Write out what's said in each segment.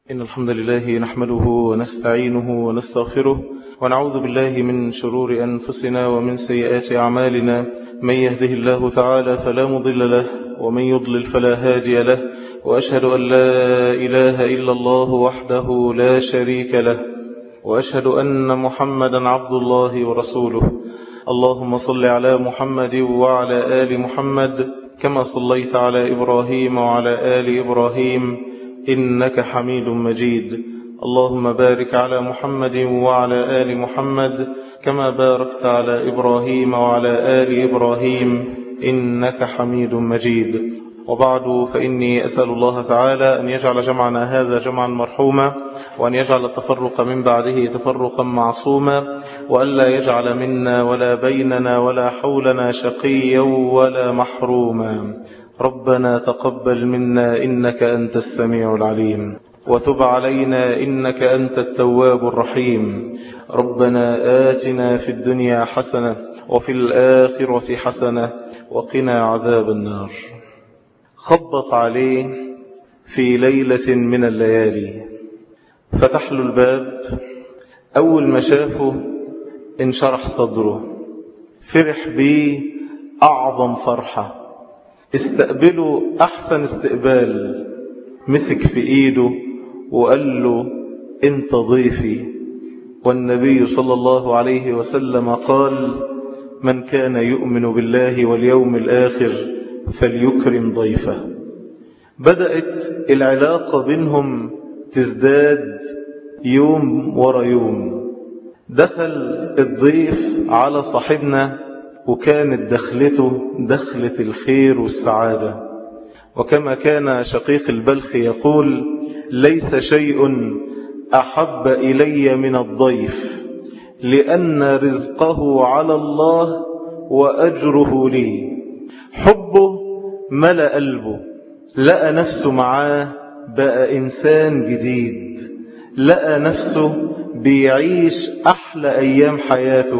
إن الحمد لله نحمده ونستعينه ونستغفره ونعوذ بالله من شرور أنفسنا ومن سيئات أعمالنا من يهده الله تعالى فلا مضل له ومن يضلل فلا هادي له وأشهد أن لا إله إلا الله وحده لا شريك له وأشهد أن محمدا عبد الله ورسوله اللهم صل على محمد وعلى آل محمد كما صليت على إبراهيم وعلى آل إبراهيم إنك حميد مجيد اللهم بارك على محمد وعلى آل محمد كما باركت على إبراهيم وعلى آل إبراهيم إنك حميد مجيد وبعد فإني أسأل الله تعالى أن يجعل جمعنا هذا جمعا مرحوما وأن يجعل التفرق من بعده تفرقا معصوما وألا يجعل منا ولا بيننا ولا حولنا شقيا ولا محروما ربنا تقبل منا إنك أنت السميع العليم وتب علينا إنك أنت التواب الرحيم ربنا آتنا في الدنيا حسنة وفي الآخرة حسنة وقنا عذاب النار خبط عليه في ليلة من الليالي فتح له الباب أول ما شافه انشرح صدره فرح بيه أعظم فرحة استقبله أحسن استقبال مسك في إيده وقال له انت ضيفي والنبي صلى الله عليه وسلم قال من كان يؤمن بالله واليوم الآخر فليكرم ضيفه بدأت العلاقة بينهم تزداد يوم ورا يوم دخل الضيف على صاحبنا وكانت دخلته دخلة الخير والسعادة وكما كان شقيق البلخ يقول ليس شيء أحب إلي من الضيف لأن رزقه على الله وأجره لي حبه ملأ قلبه لقى نفسه معاه بقى إنسان جديد لقى نفسه بيعيش أحلى أيام حياته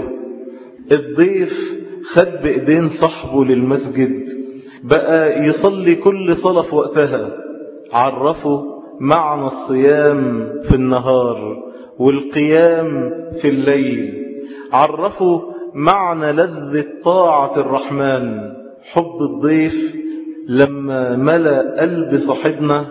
الضيف خد بإيدين صاحبه للمسجد بقى يصلي كل صلاة في وقتها عرفه معنى الصيام في النهار والقيام في الليل عرفه معنى لذة طاعة الرحمن حب الضيف لما ملأ قلب صاحبنا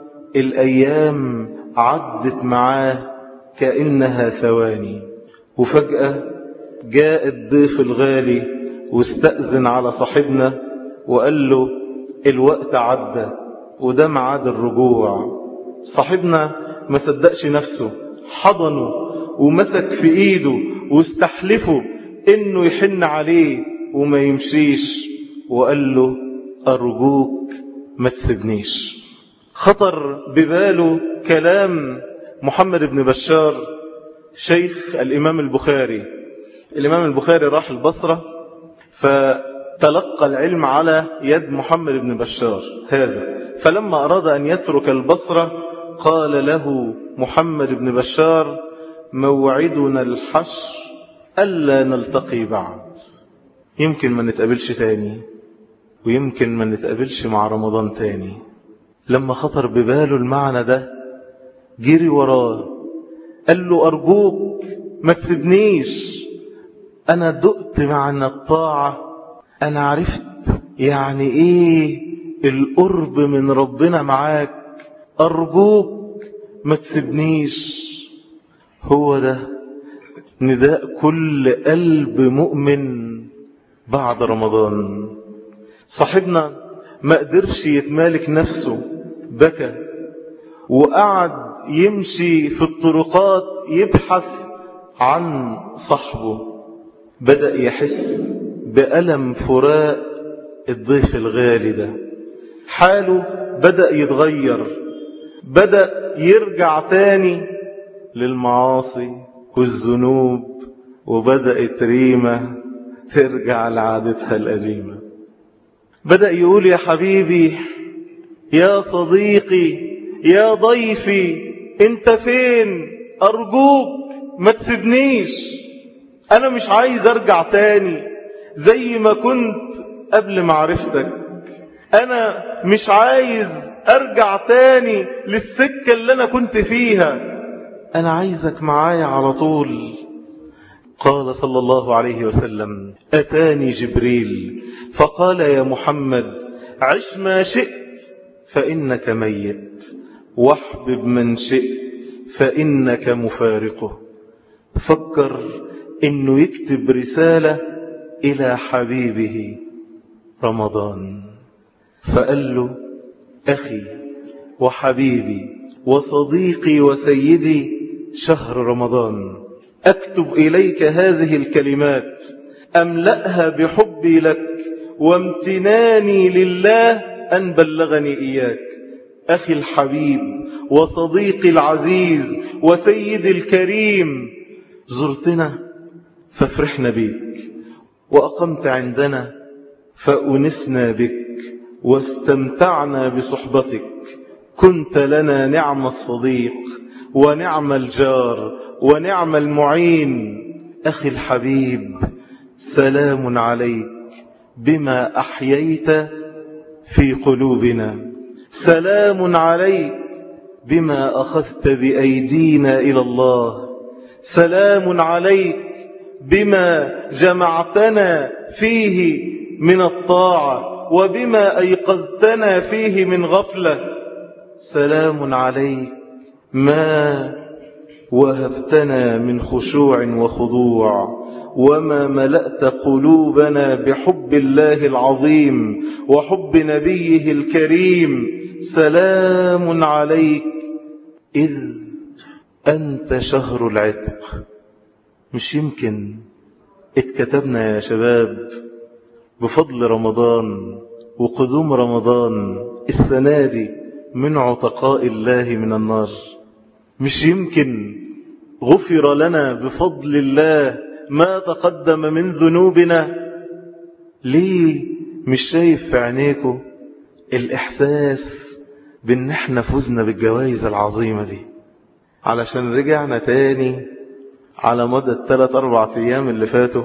الأيام عدت معاه كأنها ثواني وفجأة جاء الضيف الغالي واستأذن على صاحبنا وقال له الوقت عدى وده معاد الرجوع صاحبنا ما صدقش نفسه حضنه ومسك في ايده واستحلفه انه يحن عليه وما يمشيش وقال له ارجوك ما تسيبنيش خطر بباله كلام محمد بن بشار شيخ الامام البخاري الامام البخاري راح البصره فتلقى العلم على يد محمد بن بشار هذا فلما أراد أن يترك البصرة قال له محمد بن بشار موعدنا الحشر ألا نلتقي بعد يمكن ما نتقابلش تاني ويمكن ما نتقابلش مع رمضان تاني لما خطر بباله المعنى ده جري وراه قال له أرجوك ما تسيبنيش أنا دقت معنى الطاعة أنا عرفت يعني إيه القرب من ربنا معاك أرجوك ما تسيبنيش هو ده نداء كل قلب مؤمن بعد رمضان صاحبنا ما قدرش يتمالك نفسه بكى وقعد يمشي في الطرقات يبحث عن صاحبه بدأ يحس بألم فراق الضيف الغالي ده حاله بدأ يتغير بدأ يرجع تاني للمعاصي والذنوب وبدأت ريمة ترجع لعادتها القديمة بدأ يقول يا حبيبي يا صديقي يا ضيفي انت فين أرجوك ما تسيبنيش أنا مش عايز أرجع تاني زي ما كنت قبل معرفتك أنا مش عايز أرجع تاني للسكة اللي أنا كنت فيها أنا عايزك معايا على طول قال صلى الله عليه وسلم أتاني جبريل فقال يا محمد عش ما شئت فإنك ميت واحبب من شئت فإنك مفارقه فكر إنه يكتب رسالة إلى حبيبه رمضان فقال له أخي وحبيبي وصديقي وسيدي شهر رمضان أكتب إليك هذه الكلمات أملأها بحبي لك وامتناني لله أن بلغني إياك أخي الحبيب وصديقي العزيز وسيدي الكريم زرتنا فافرحنا بك وأقمت عندنا فأنسنا بك واستمتعنا بصحبتك كنت لنا نعم الصديق ونعم الجار ونعم المعين أخي الحبيب سلام عليك بما أحييت في قلوبنا سلام عليك بما أخذت بأيدينا إلى الله سلام عليك بما جمعتنا فيه من الطاعة وبما أيقظتنا فيه من غفلة سلام عليك ما وهبتنا من خشوع وخضوع وما ملأت قلوبنا بحب الله العظيم وحب نبيه الكريم سلام عليك إذ أنت شهر العتق مش يمكن اتكتبنا يا شباب بفضل رمضان وقدوم رمضان السنة دي من عتقاء الله من النار مش يمكن غفر لنا بفضل الله ما تقدم من ذنوبنا ليه مش شايف في عينيكم الإحساس بأن احنا فزنا بالجوائز العظيمة دي علشان رجعنا تاني على مدى الثلاث أربع أيام اللي فاتوا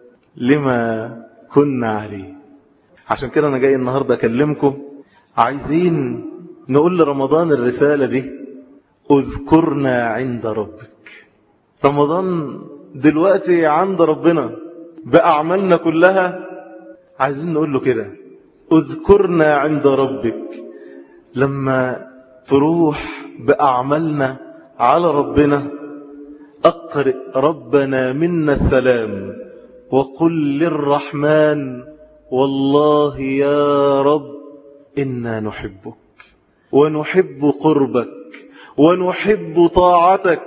لما كنا عليه عشان كده أنا جاي النهاردة أكلمكم عايزين نقول لرمضان الرسالة دي اذكرنا عند ربك رمضان دلوقتي عند ربنا بأعمالنا كلها عايزين نقول له كده اذكرنا عند ربك لما تروح بأعمالنا على ربنا أقرئ ربنا منا السلام وقل للرحمن والله يا رب إنا نحبك ونحب قربك ونحب طاعتك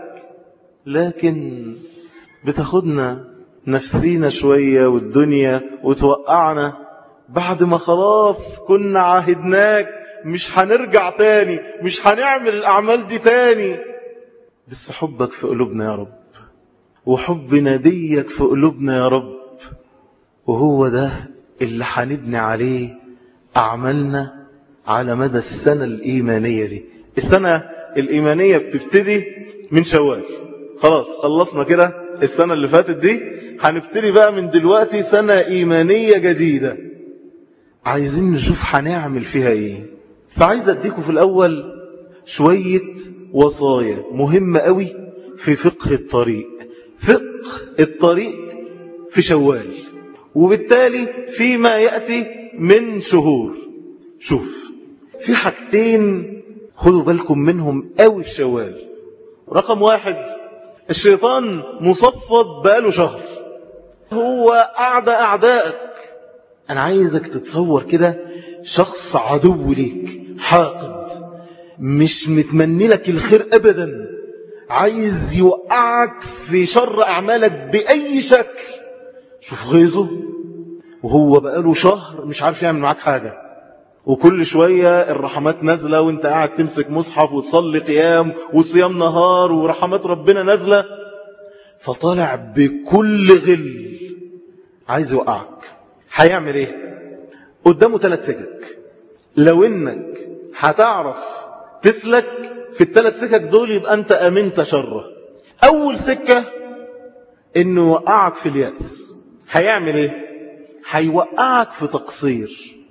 لكن بتاخدنا نفسينا شوية والدنيا وتوقعنا بعد ما خلاص كنا عاهدناك مش هنرجع تاني مش هنعمل الأعمال دي تاني بس حبك في قلوبنا يا رب وحب نبيك في قلوبنا يا رب وهو ده اللي هنبني عليه أعمالنا على مدى السنة الإيمانية دي السنة الإيمانية بتبتدي من شوال خلاص خلصنا كده السنة اللي فاتت دي هنبتدي بقى من دلوقتي سنة إيمانية جديدة عايزين نشوف هنعمل فيها إيه فعايز أديكم في الأول شوية وصايا مهمة قوي في فقه الطريق فقه الطريق في شوال وبالتالي فيما يأتي من شهور شوف في حاجتين خدوا بالكم منهم قوي في شوال رقم واحد الشيطان مصفد بقاله شهر هو أعدى أعدائك أنا عايزك تتصور كده شخص عدو ليك حاقد مش متمني لك الخير أبدا عايز يوقعك في شر أعمالك بأي شكل شوف غيظه وهو بقاله شهر مش عارف يعمل معاك حاجة وكل شوية الرحمات نازلة وانت قاعد تمسك مصحف وتصلي قيام وصيام نهار ورحمات ربنا نازلة فطالع بكل غل عايز يوقعك هيعمل ايه قدامه ثلاث سكك لو انك هتعرف تسلك في الثلاث سكك دول يبقى انت امنت شره اول سكة انه يوقعك في اليأس هيعمل ايه هيوقعك في تقصير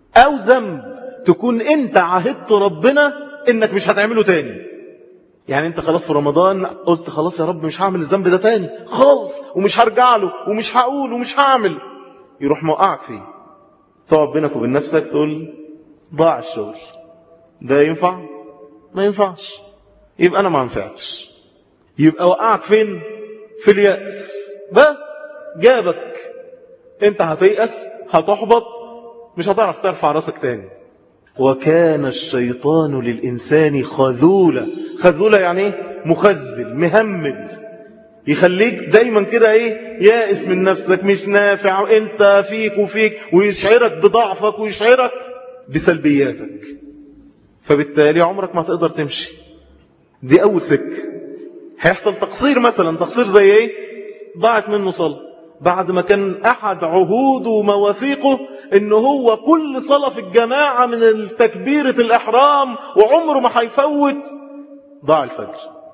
أو ذنب تكون أنت عهدت ربنا إنك مش هتعمله تاني يعني أنت خلاص في رمضان قلت خلاص يا رب مش هعمل الذنب ده تاني خالص ومش هرجع له ومش هقول ومش هعمل يروح موقعك فيه تقعد بينك وبين نفسك تقول ضاع الشغل ده ينفع ما ينفعش يبقى أنا ما نفعتش يبقى وقعك فين في اليأس بس جابك انت هتيأس هتحبط مش هتعرف ترفع راسك تاني وكان الشيطان للإنسان خذولة خذولة يعني ايه مخذل مهمد يخليك دايما كده ايه يائس من نفسك مش نافع انت فيك وفيك ويشعرك بضعفك ويشعرك بسلبياتك فبالتالي عمرك ما تقدر تمشي دي اول سكة هيحصل تقصير مثلا تقصير زي ايه ضاعت منه صلاة بعد ما كان احد عهوده ومواثيقه ان هو كل صلاة في الجماعة من التكبيرة الاحرام وعمره ما هيفوت ضاع الفجر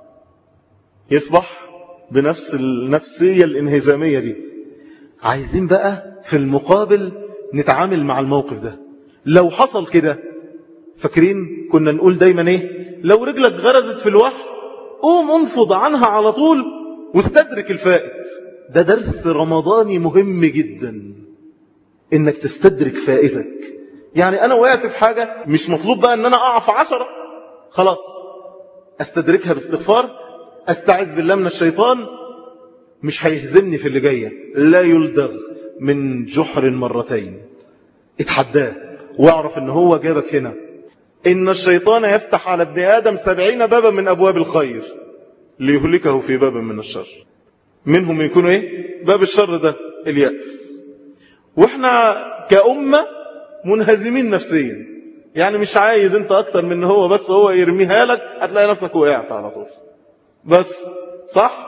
يصبح بنفس النفسية الانهزامية دي عايزين بقى في المقابل نتعامل مع الموقف ده لو حصل كده فاكرين كنا نقول دايما ايه لو رجلك غرزت في الوحل قوم انفض عنها على طول واستدرك الفائت ده درس رمضاني مهم جدا انك تستدرك فائتك يعني انا وقعت في حاجة مش مطلوب بقى ان انا اقع في عشرة خلاص استدركها باستغفار استعذ بالله من الشيطان مش هيهزمني في اللي جاية لا يلدغ من جحر مرتين اتحداه واعرف ان هو جابك هنا إن الشيطان يفتح على ابن آدم سبعين بابا من أبواب الخير ليهلكه في باب من الشر منهم يكون إيه باب الشر ده اليأس وإحنا كأمة منهزمين نفسيا يعني مش عايز انت اكتر من هو بس هو يرميها لك هتلاقي نفسك وقعت على طول بس صح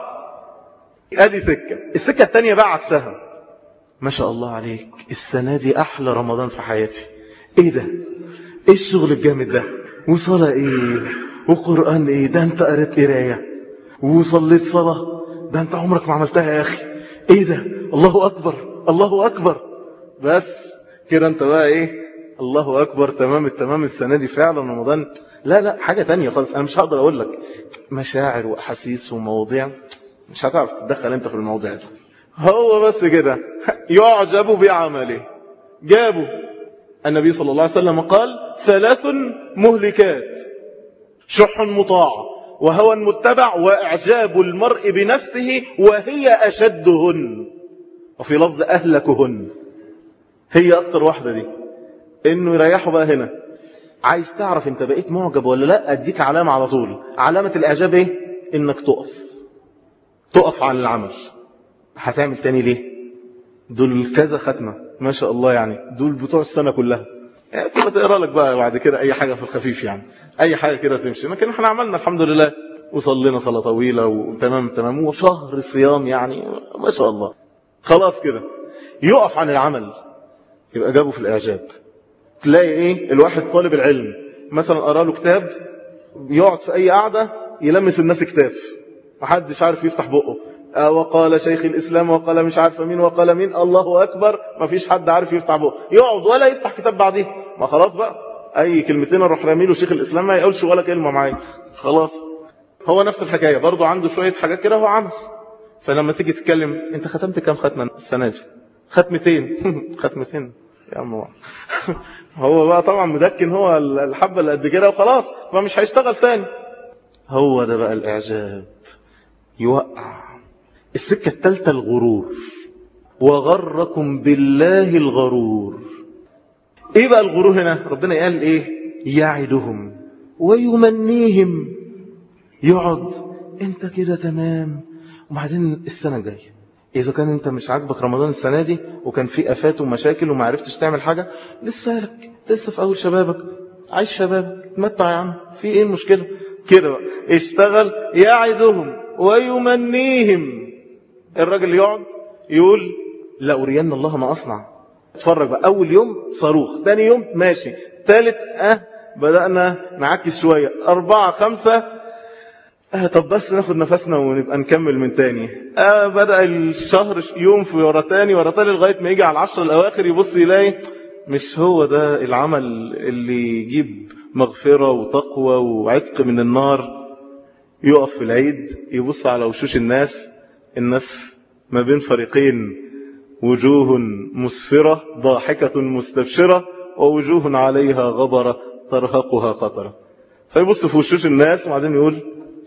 ادي سكة السكة التانية بقى عكسها ما شاء الله عليك السنة دي احلى رمضان في حياتي ايه ده ايه الشغل الجامد ده وصلاة ايه وقرآن ايه ده انت قريت قراية وصليت صلاة ده انت عمرك ما عملتها يا اخي ايه ده الله اكبر الله اكبر بس كده انت بقى ايه الله اكبر تمام التمام السنة دي فعلا رمضان لا لا حاجة تانية خالص انا مش هقدر اقول لك مشاعر واحاسيس ومواضيع مش هتعرف تتدخل انت في المواضيع دي هو بس كده يعجب بعمله جابوا النبي صلى الله عليه وسلم قال ثلاث مهلكات شح مطاع وهوى متبع وإعجاب المرء بنفسه وهي أشدهن وفي لفظ أهلكهن هي أكتر واحدة دي إنه يريحوا بقى هنا عايز تعرف انت بقيت معجب ولا لا اديك علامة على طول علامة الإعجاب ايه انك تقف تقف عن العمل هتعمل تاني ليه دول كذا ختمة ما شاء الله يعني دول بتوع السنة كلها يعني تبقى تقرا لك بقى بعد كده اي حاجة في الخفيف يعني اي حاجة كده تمشي لكن احنا عملنا الحمد لله وصلينا صلاة طويلة وتمام تمام وشهر صيام يعني ما شاء الله خلاص كده يقف عن العمل يبقى جابه في الإعجاب تلاقي ايه الواحد طالب العلم مثلا قرا له كتاب يقعد في اي قعدة يلمس الناس كتاف محدش عارف يفتح بقه وقال شيخ الإسلام وقال مش عارف مين وقال مين الله أكبر ما فيش حد عارف يفتح بقه يقعد ولا يفتح كتاب بعديه ما خلاص بقى أي كلمتين اروح راميله شيخ الإسلام ما يقولش ولا كلمة معايا خلاص هو نفس الحكاية برضو عنده شوية حاجات كده هو عمل فلما تيجي تتكلم انت ختمت كام ختمة السنة دي ختمتين ختمتين يا عم هو بقى طبعا مدكن هو الحبة اللي قد كده وخلاص فمش هيشتغل تاني هو ده بقى الإعجاب يوقع السكة الثالثة الغرور وغركم بالله الغرور ايه بقى الغرور هنا ربنا قال ايه يعدهم ويمنيهم يقعد انت كده تمام وبعدين السنة الجاية إذا كان أنت مش عاجبك رمضان السنة دي وكان في آفات ومشاكل وما عرفتش تعمل حاجة لسه لك لسه في أول شبابك عايش شبابك تمتع يا عم في إيه المشكلة كده بقى اشتغل يعدهم ويمنيهم الراجل يقعد يقول لا أرين الله ما أصنع اتفرج بقى أول يوم صاروخ ثاني يوم ماشي ثالث أه بدأنا نعكس شوية أربعة خمسة آه طب بس ناخد نفسنا ونبقى نكمل من تاني آه بدأ الشهر يوم في ورا تاني ورا تاني لغاية ما يجي على العشر الأواخر يبص يلاقي مش هو ده العمل اللي يجيب مغفرة وتقوى وعتق من النار يقف في العيد يبص على وشوش الناس الناس ما بين فريقين وجوه مسفرة ضاحكة مستبشرة ووجوه عليها غبرة ترهقها قطرة فيبص في وشوش الناس وبعدين يقول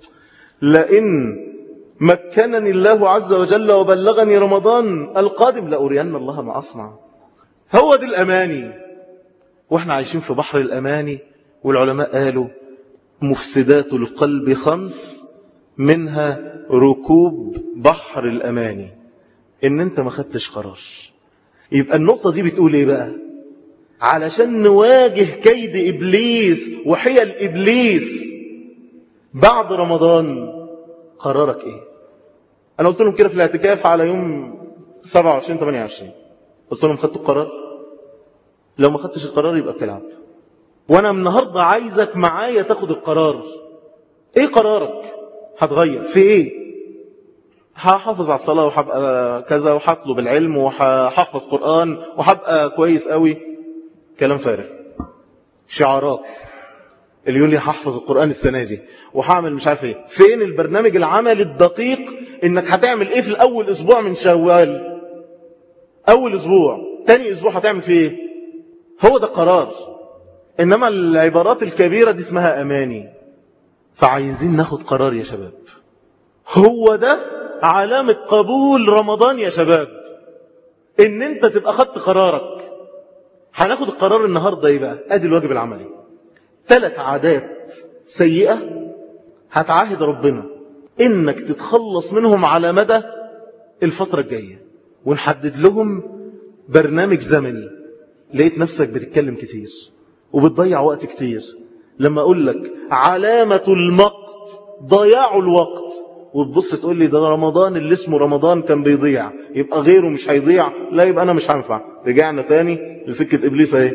لئن مكنني الله عز وجل وبلغني رمضان القادم لأرين الله ما أصنع هو دي الأماني واحنا عايشين في بحر الأماني والعلماء قالوا مفسدات القلب خمس منها ركوب بحر الأماني ان انت ما خدتش قرار يبقى النقطة دي بتقول ايه بقى علشان نواجه كيد إبليس وحيل إبليس بعد رمضان قرارك ايه انا قلت لهم كده في الاعتكاف على يوم 27 28 قلت لهم خدتوا القرار لو ما خدتش القرار يبقى بتلعب وانا النهاردة عايزك معايا تاخد القرار ايه قرارك هتغير في ايه هحافظ على الصلاة وهبقى كذا وهطلب العلم وهحفظ قرآن وهبقى كويس قوي كلام فارغ شعارات اللي يقول لي هحفظ القرآن السنة دي وهعمل مش عارف ايه فين البرنامج العملي الدقيق انك هتعمل ايه في الاول اسبوع من شوال اول اسبوع تاني اسبوع هتعمل فيه ايه هو ده قرار انما العبارات الكبيرة دي اسمها اماني فعايزين ناخد قرار يا شباب هو ده علامة قبول رمضان يا شباب ان انت تبقى خدت قرارك هناخد القرار النهاردة ايه بقى ادي الواجب العملي ثلاث عادات سيئة هتعاهد ربنا انك تتخلص منهم على مدى الفترة الجاية ونحدد لهم برنامج زمني لقيت نفسك بتتكلم كتير وبتضيع وقت كتير لما اقول لك علامة المقت ضياع الوقت وتبص تقول لي ده رمضان اللي اسمه رمضان كان بيضيع يبقى غيره مش هيضيع لا يبقى انا مش هنفع رجعنا تاني لسكة ابليس اهي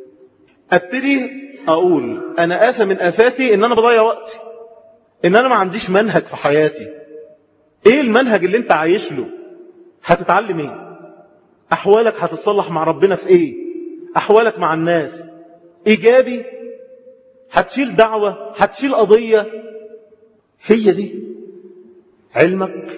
ابتدي اقول انا آفة من آفاتي ان انا بضيع وقتي ان انا ما عنديش منهج في حياتي ايه المنهج اللي انت عايش له هتتعلم ايه احوالك هتتصلح مع ربنا في ايه احوالك مع الناس ايجابي هتشيل دعوة هتشيل قضية هي دي علمك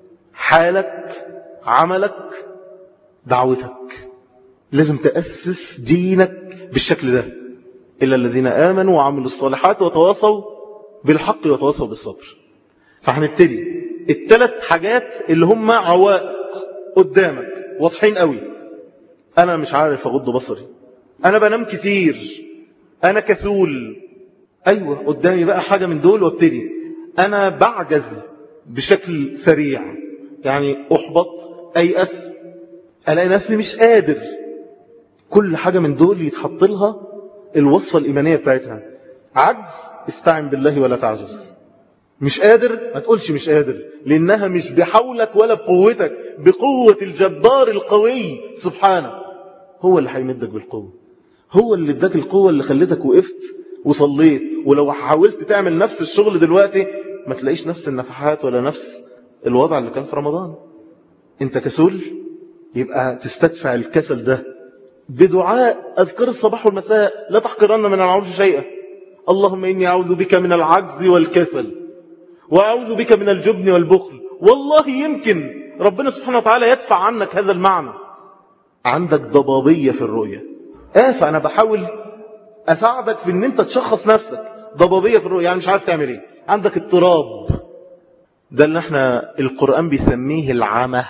حالك عملك دعوتك لازم تأسس دينك بالشكل ده إلا الذين آمنوا وعملوا الصالحات وتواصوا بالحق وتواصوا بالصبر فهنبتدي الثلاث حاجات اللي هم عوائق قدامك واضحين قوي أنا مش عارف أغض بصري أنا بنام كتير أنا كسول أيوة قدامي بقى حاجة من دول وابتدي أنا بعجز بشكل سريع يعني أحبط أيأس ألاقي نفسي مش قادر كل حاجة من دول يتحط لها الوصفة الإيمانية بتاعتها عجز استعن بالله ولا تعجز مش قادر ما تقولش مش قادر لأنها مش بحولك ولا بقوتك بقوة الجبار القوي سبحانه هو اللي هيمدك بالقوة هو اللي اداك القوة اللي خلتك وقفت وصليت ولو حاولت تعمل نفس الشغل دلوقتي ما تلاقيش نفس النفحات ولا نفس الوضع اللي كان في رمضان انت كسول يبقى تستدفع الكسل ده بدعاء أذكار الصباح والمساء لا تحقرن من العرش شيئا اللهم إني أعوذ بك من العجز والكسل وأعوذ بك من الجبن والبخل والله يمكن ربنا سبحانه وتعالى يدفع عنك هذا المعنى عندك ضبابية في الرؤية آه فأنا بحاول أساعدك في أن أنت تشخص نفسك ضبابية في الرؤية يعني مش عارف تعمل إيه عندك اضطراب ده اللي احنا القرآن بيسميه العمى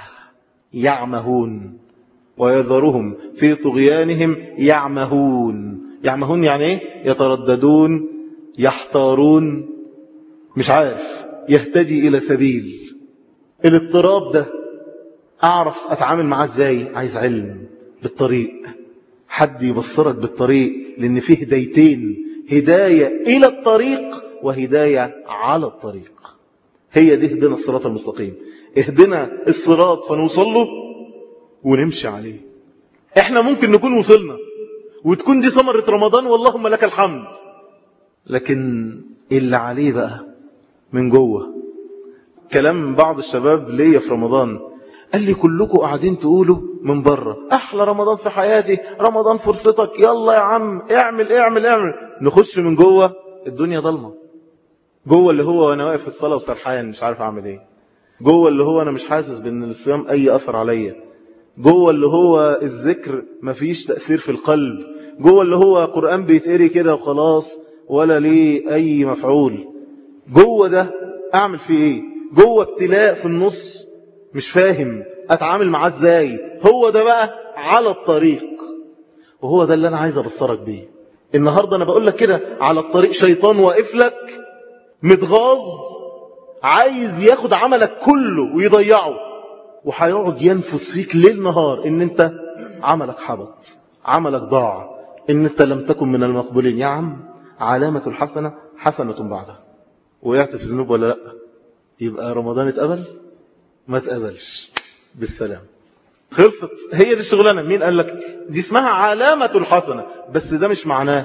يعمهون ويذرهم في طغيانهم يعمهون يعمهون يعني ايه يترددون يحتارون مش عارف يهتدي إلى سبيل الاضطراب ده أعرف أتعامل معاه ازاي عايز علم بالطريق حد يبصرك بالطريق لأن فيه هدايتين هداية إلى الطريق وهداية على الطريق هي دي اهدنا الصراط المستقيم اهدنا الصراط فنوصل له ونمشي عليه احنا ممكن نكون وصلنا وتكون دي ثمرة رمضان واللهم لك الحمد لكن اللي عليه بقى من جوه كلام بعض الشباب ليا في رمضان قال لي كلكم قاعدين تقولوا من بره احلى رمضان في حياتي رمضان فرصتك يلا يا عم اعمل اعمل اعمل نخش من جوه الدنيا ضلمه جوه اللي هو وانا واقف في الصلاه وسرحان مش عارف اعمل ايه جوه اللي هو انا مش حاسس بان الصيام اي اثر عليا جوه اللي هو الذكر مفيش تاثير في القلب جوه اللي هو قران بيتقري كده وخلاص ولا ليه اي مفعول جوه ده اعمل فيه ايه جوه ابتلاء في النص مش فاهم اتعامل معاه ازاي هو ده بقى على الطريق وهو ده اللي انا عايز ابصرك بيه النهارده انا بقول لك كده على الطريق شيطان واقف لك متغاظ عايز ياخد عملك كله ويضيعه وهيقعد ينفس فيك ليل نهار ان انت عملك حبط عملك ضاع ان انت لم تكن من المقبولين يا عم علامة الحسنة حسنة بعدها وقعت في ذنوب ولا لا يبقى رمضان اتقبل ما اتقبلش بالسلام خلصت هي دي الشغلانة مين قال لك دي اسمها علامة الحسنة بس ده مش معناه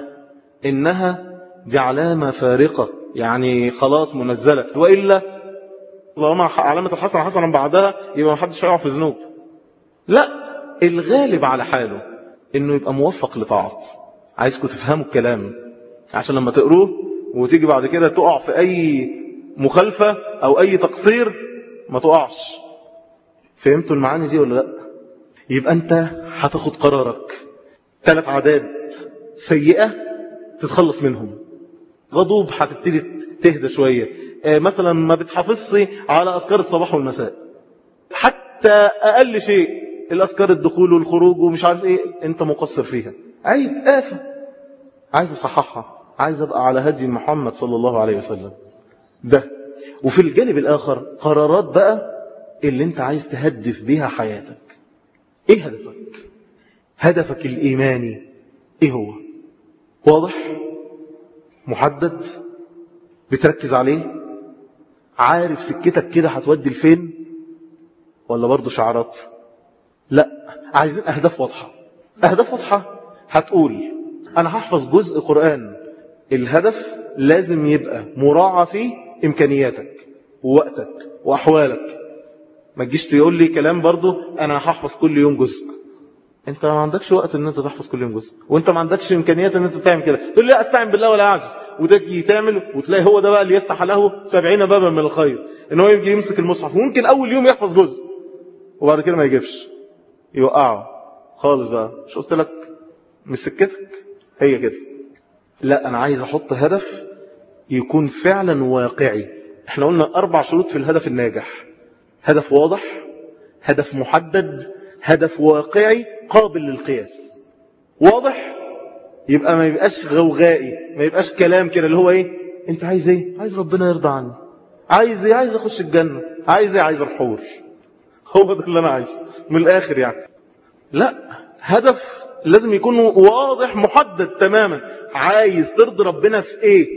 انها دي علامة فارقة يعني خلاص منزلة وإلا طالما علامة الحسنة حسنا بعدها يبقى ما حدش هيقع في ذنوب لا الغالب على حاله انه يبقى موفق لطاعات عايزكم تفهموا الكلام عشان لما تقروه وتيجي بعد كده تقع في اي مخالفة او اي تقصير ما تقعش فهمتوا المعاني دي ولا لا يبقى انت هتاخد قرارك ثلاث عادات سيئة تتخلص منهم غضوب هتبتدي تهدى شوية مثلا ما بتحافظش على أذكار الصباح والمساء حتى أقل شيء الأذكار الدخول والخروج ومش عارف إيه أنت مقصر فيها عيب آفة عايز أصححها عايز أبقى على هدي محمد صلى الله عليه وسلم ده وفي الجانب الآخر قرارات بقى اللي أنت عايز تهدف بيها حياتك إيه هدفك هدفك الإيماني إيه هو واضح محدد بتركز عليه عارف سكتك كده هتودي لفين ولا برضه شعارات لا عايزين أهداف واضحة أهداف واضحة هتقول أنا هحفظ جزء قرآن الهدف لازم يبقى مراعى فيه إمكانياتك ووقتك وأحوالك ما تجيش تقول لي كلام برضه أنا هحفظ كل يوم جزء انت ما عندكش وقت ان انت تحفظ كل يوم جزء وانت ما عندكش امكانيات ان انت تعمل كده تقول لي لا استعن بالله ولا اعجز وتجي تعمل وتلاقي هو ده بقى اللي يفتح له سبعين بابا من الخير ان هو يجي يمسك المصحف وممكن اول يوم يحفظ جزء وبعد كده ما يجيبش يوقعه خالص بقى مش قلت لك مش سكتك هي كده لا انا عايز احط هدف يكون فعلا واقعي احنا قلنا اربع شروط في الهدف الناجح هدف واضح هدف محدد هدف واقعي قابل للقياس واضح يبقى ما يبقاش غوغائي ما يبقاش كلام كده اللي هو ايه انت عايز ايه عايز ربنا يرضى عني عايز ايه عايز اخش الجنة عايز ايه عايز الحور هو ده اللي انا عايزه من الاخر يعني لا هدف لازم يكون واضح محدد تماما عايز ترضي ربنا في ايه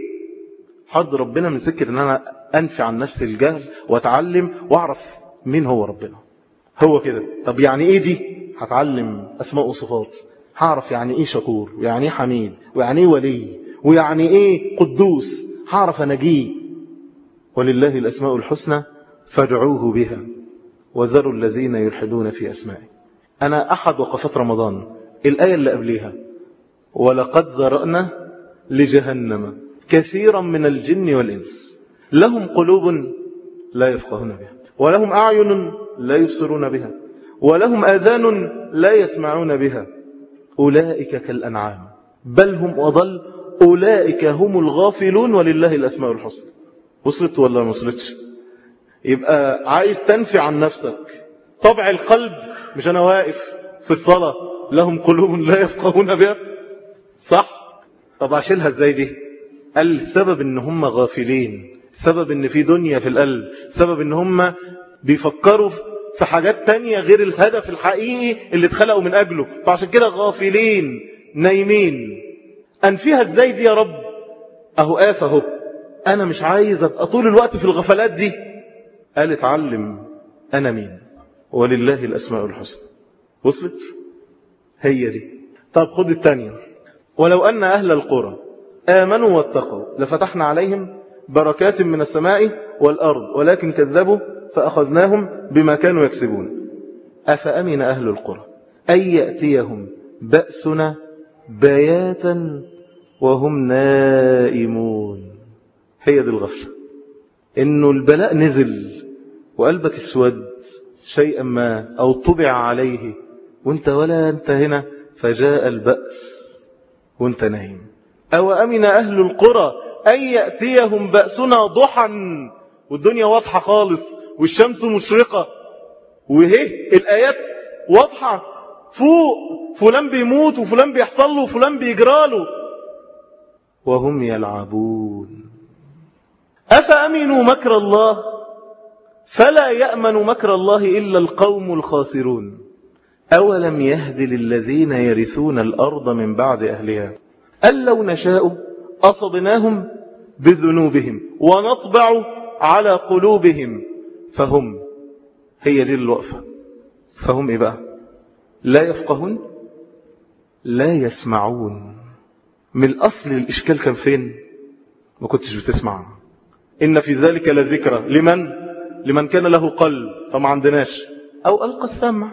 حد ربنا من سكة ان انا انفي عن نفسي الجهل واتعلم واعرف مين هو ربنا هو كده طب يعني ايه دي هتعلم اسماء وصفات هعرف يعني ايه شكور ويعني ايه حميد ويعني ايه ولي ويعني ايه قدوس هعرف انجيه ولله الاسماء الحسنى فادعوه بها وذروا الذين يلحدون في اسمائه انا احد وقفات رمضان الايه اللي قبليها ولقد ذرانا لجهنم كثيرا من الجن والانس لهم قلوب لا يفقهون بها ولهم اعين لا يبصرون بها ولهم آذان لا يسمعون بها أولئك كالأنعام بل هم أضل أولئك هم الغافلون ولله الأسماء الحسنى وصلت ولا ما وصلتش يبقى عايز تنفي عن نفسك طبع القلب مش أنا واقف في الصلاة لهم قلوب لا يفقهون بها صح طب أشيلها ازاي دي قال السبب ان هم غافلين السبب ان في دنيا في القلب السبب ان هم بيفكروا في حاجات تانية غير الهدف الحقيقي اللي اتخلقوا من أجله فعشان كده غافلين نايمين أنفيها ازاي دي يا رب أهو آفة أهو أنا مش عايز أبقى طول الوقت في الغفلات دي قال اتعلم أنا مين ولله الأسماء الحسنى وصلت هي دي طب خد التانية ولو أن أهل القرى آمنوا واتقوا لفتحنا عليهم بركات من السماء والأرض ولكن كذبوا فأخذناهم بما كانوا يكسبون أفأمن أهل القرى أن يأتيهم بأسنا بياتا وهم نائمون هي دي الغفلة إنه البلاء نزل وقلبك اسود شيئا ما أو طبع عليه وانت ولا انت هنا فجاء البأس وانت نايم أو أمن أهل القرى أن يأتيهم بأسنا ضحا والدنيا واضحة خالص والشمس مشرقة وهي الآيات واضحة فوق فلان بيموت وفلان بيحصل له وفلان بيجراله وهم يلعبون أفأمنوا مكر الله فلا يأمن مكر الله إلا القوم الخاسرون أولم يهد للذين يرثون الأرض من بعد أهلها أن لو نشاء أصبناهم بذنوبهم ونطبع على قلوبهم فهم هي دي الوقفة فهم إيه بقى لا يفقهون لا يسمعون من الأصل الإشكال كان فين ما كنتش بتسمع إن في ذلك لذكرى لمن لمن كان له قلب فما عندناش أو ألقى السمع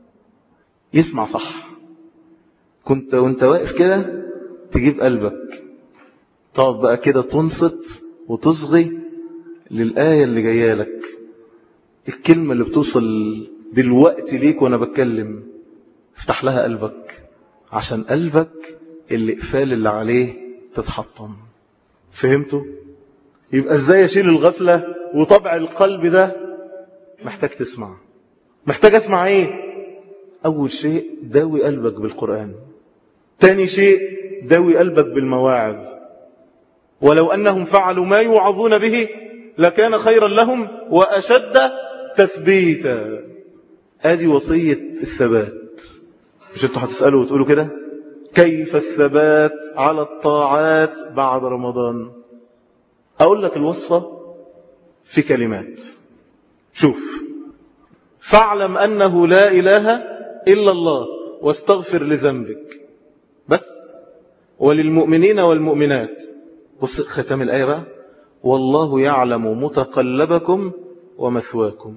يسمع صح كنت وانت واقف كده تجيب قلبك تقعد بقى كده تنصت وتصغي للآية اللي جايه لك الكلمة اللي بتوصل دلوقتي ليك وانا بتكلم افتح لها قلبك عشان قلبك اللي اقفال اللي عليه تتحطم فهمتوا يبقى ازاي اشيل الغفلة وطبع القلب ده محتاج تسمع محتاج اسمع ايه اول شيء داوي قلبك بالقرآن تاني شيء داوي قلبك بالمواعظ ولو أنهم فعلوا ما يوعظون به لكان خيرا لهم وأشد تثبيتا هذه وصية الثبات مش انتوا هتسألوا وتقولوا كده كيف الثبات على الطاعات بعد رمضان أقول لك الوصفة في كلمات شوف فاعلم أنه لا إله إلا الله واستغفر لذنبك بس وللمؤمنين والمؤمنات بص ختام الآية بقى والله يعلم متقلبكم ومثواكم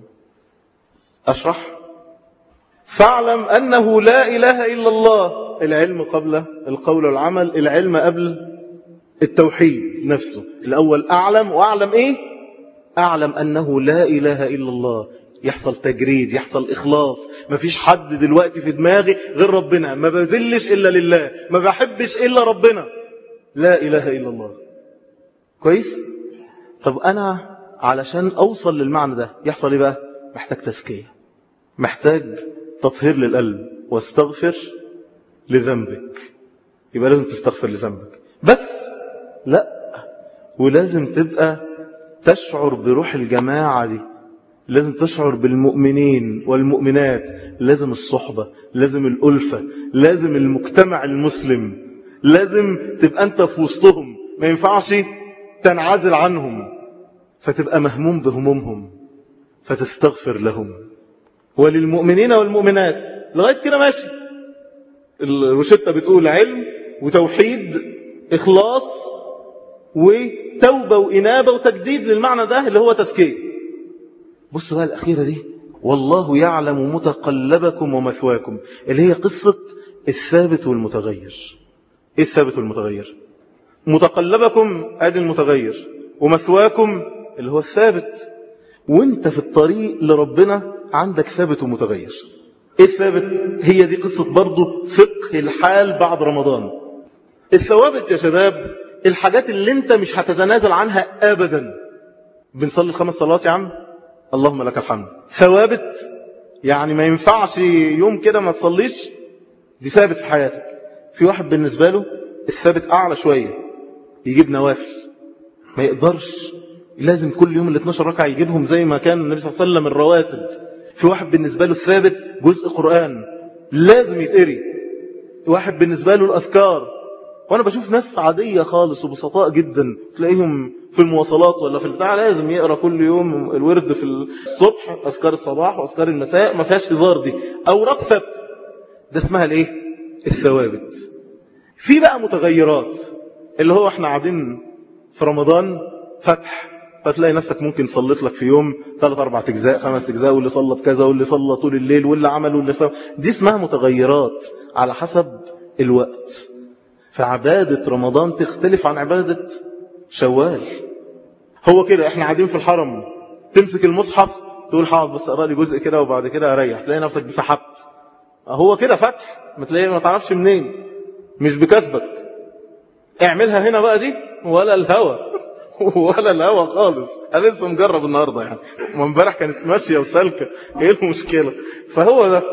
أشرح فاعلم أنه لا إله إلا الله العلم قبل القول والعمل العلم قبل التوحيد نفسه الأول أعلم وأعلم إيه أعلم أنه لا إله إلا الله يحصل تجريد يحصل إخلاص ما فيش حد دلوقتي في دماغي غير ربنا ما بذلش إلا لله ما بحبش إلا ربنا لا إله إلا الله كويس طب أنا علشان أوصل للمعنى ده يحصل إيه بقى محتاج تزكية محتاج تطهير للقلب واستغفر لذنبك يبقى لازم تستغفر لذنبك بس لا ولازم تبقى تشعر بروح الجماعة دي لازم تشعر بالمؤمنين والمؤمنات لازم الصحبة لازم الألفة لازم المجتمع المسلم لازم تبقى أنت في وسطهم ما ينفعش تنعزل عنهم فتبقى مهموم بهمومهم فتستغفر لهم وللمؤمنين والمؤمنات لغاية كده ماشي الروشتة بتقول علم وتوحيد إخلاص وتوبة وإنابة وتجديد للمعنى ده اللي هو تزكيه بص بقى الأخيرة دي والله يعلم متقلبكم ومثواكم اللي هي قصة الثابت والمتغير ايه الثابت والمتغير متقلبكم ادي المتغير ومثواكم اللي هو الثابت وانت في الطريق لربنا عندك ثابت ومتغير ايه الثابت هي دي قصة برضو فقه الحال بعد رمضان الثوابت يا شباب الحاجات اللي انت مش هتتنازل عنها ابدا بنصلي الخمس صلوات يا عم اللهم لك الحمد ثوابت يعني ما ينفعش يوم كده ما تصليش دي ثابت في حياتك في واحد بالنسبة له الثابت أعلى شوية يجيب نوافل ما يقدرش لازم كل يوم ال 12 ركعة يجيبهم زي ما كان النبي صلى الله عليه وسلم الرواتب في واحد بالنسبة له الثابت جزء قرآن لازم يتقري واحد بالنسبة له الأذكار وانا بشوف ناس عادية خالص وبسطاء جدا تلاقيهم في المواصلات ولا في البتاع لازم يقرا كل يوم الورد في الصبح اذكار الصباح واذكار المساء ما فيهاش هزار دي اوراق ثابته ده اسمها الايه الثوابت في بقى متغيرات اللي هو احنا قاعدين في رمضان فتح فتلاقي نفسك ممكن صليت لك في يوم ثلاث أربع أجزاء خمس أجزاء واللي صلى بكذا واللي صلى طول الليل واللي عمل واللي سوى دي اسمها متغيرات على حسب الوقت فعبادة رمضان تختلف عن عبادة شوال هو كده احنا قاعدين في الحرم تمسك المصحف تقول حاضر بس اقرا لي جزء كده وبعد كده اريح تلاقي نفسك بسحبت هو كده فتح ما تلاقي ما تعرفش منين مش بكسبك اعملها هنا بقى دي ولا الهوى ولا الهوى خالص انا لسه مجرب النهارده يعني امبارح كانت ماشيه وسالكه ايه المشكله فهو ده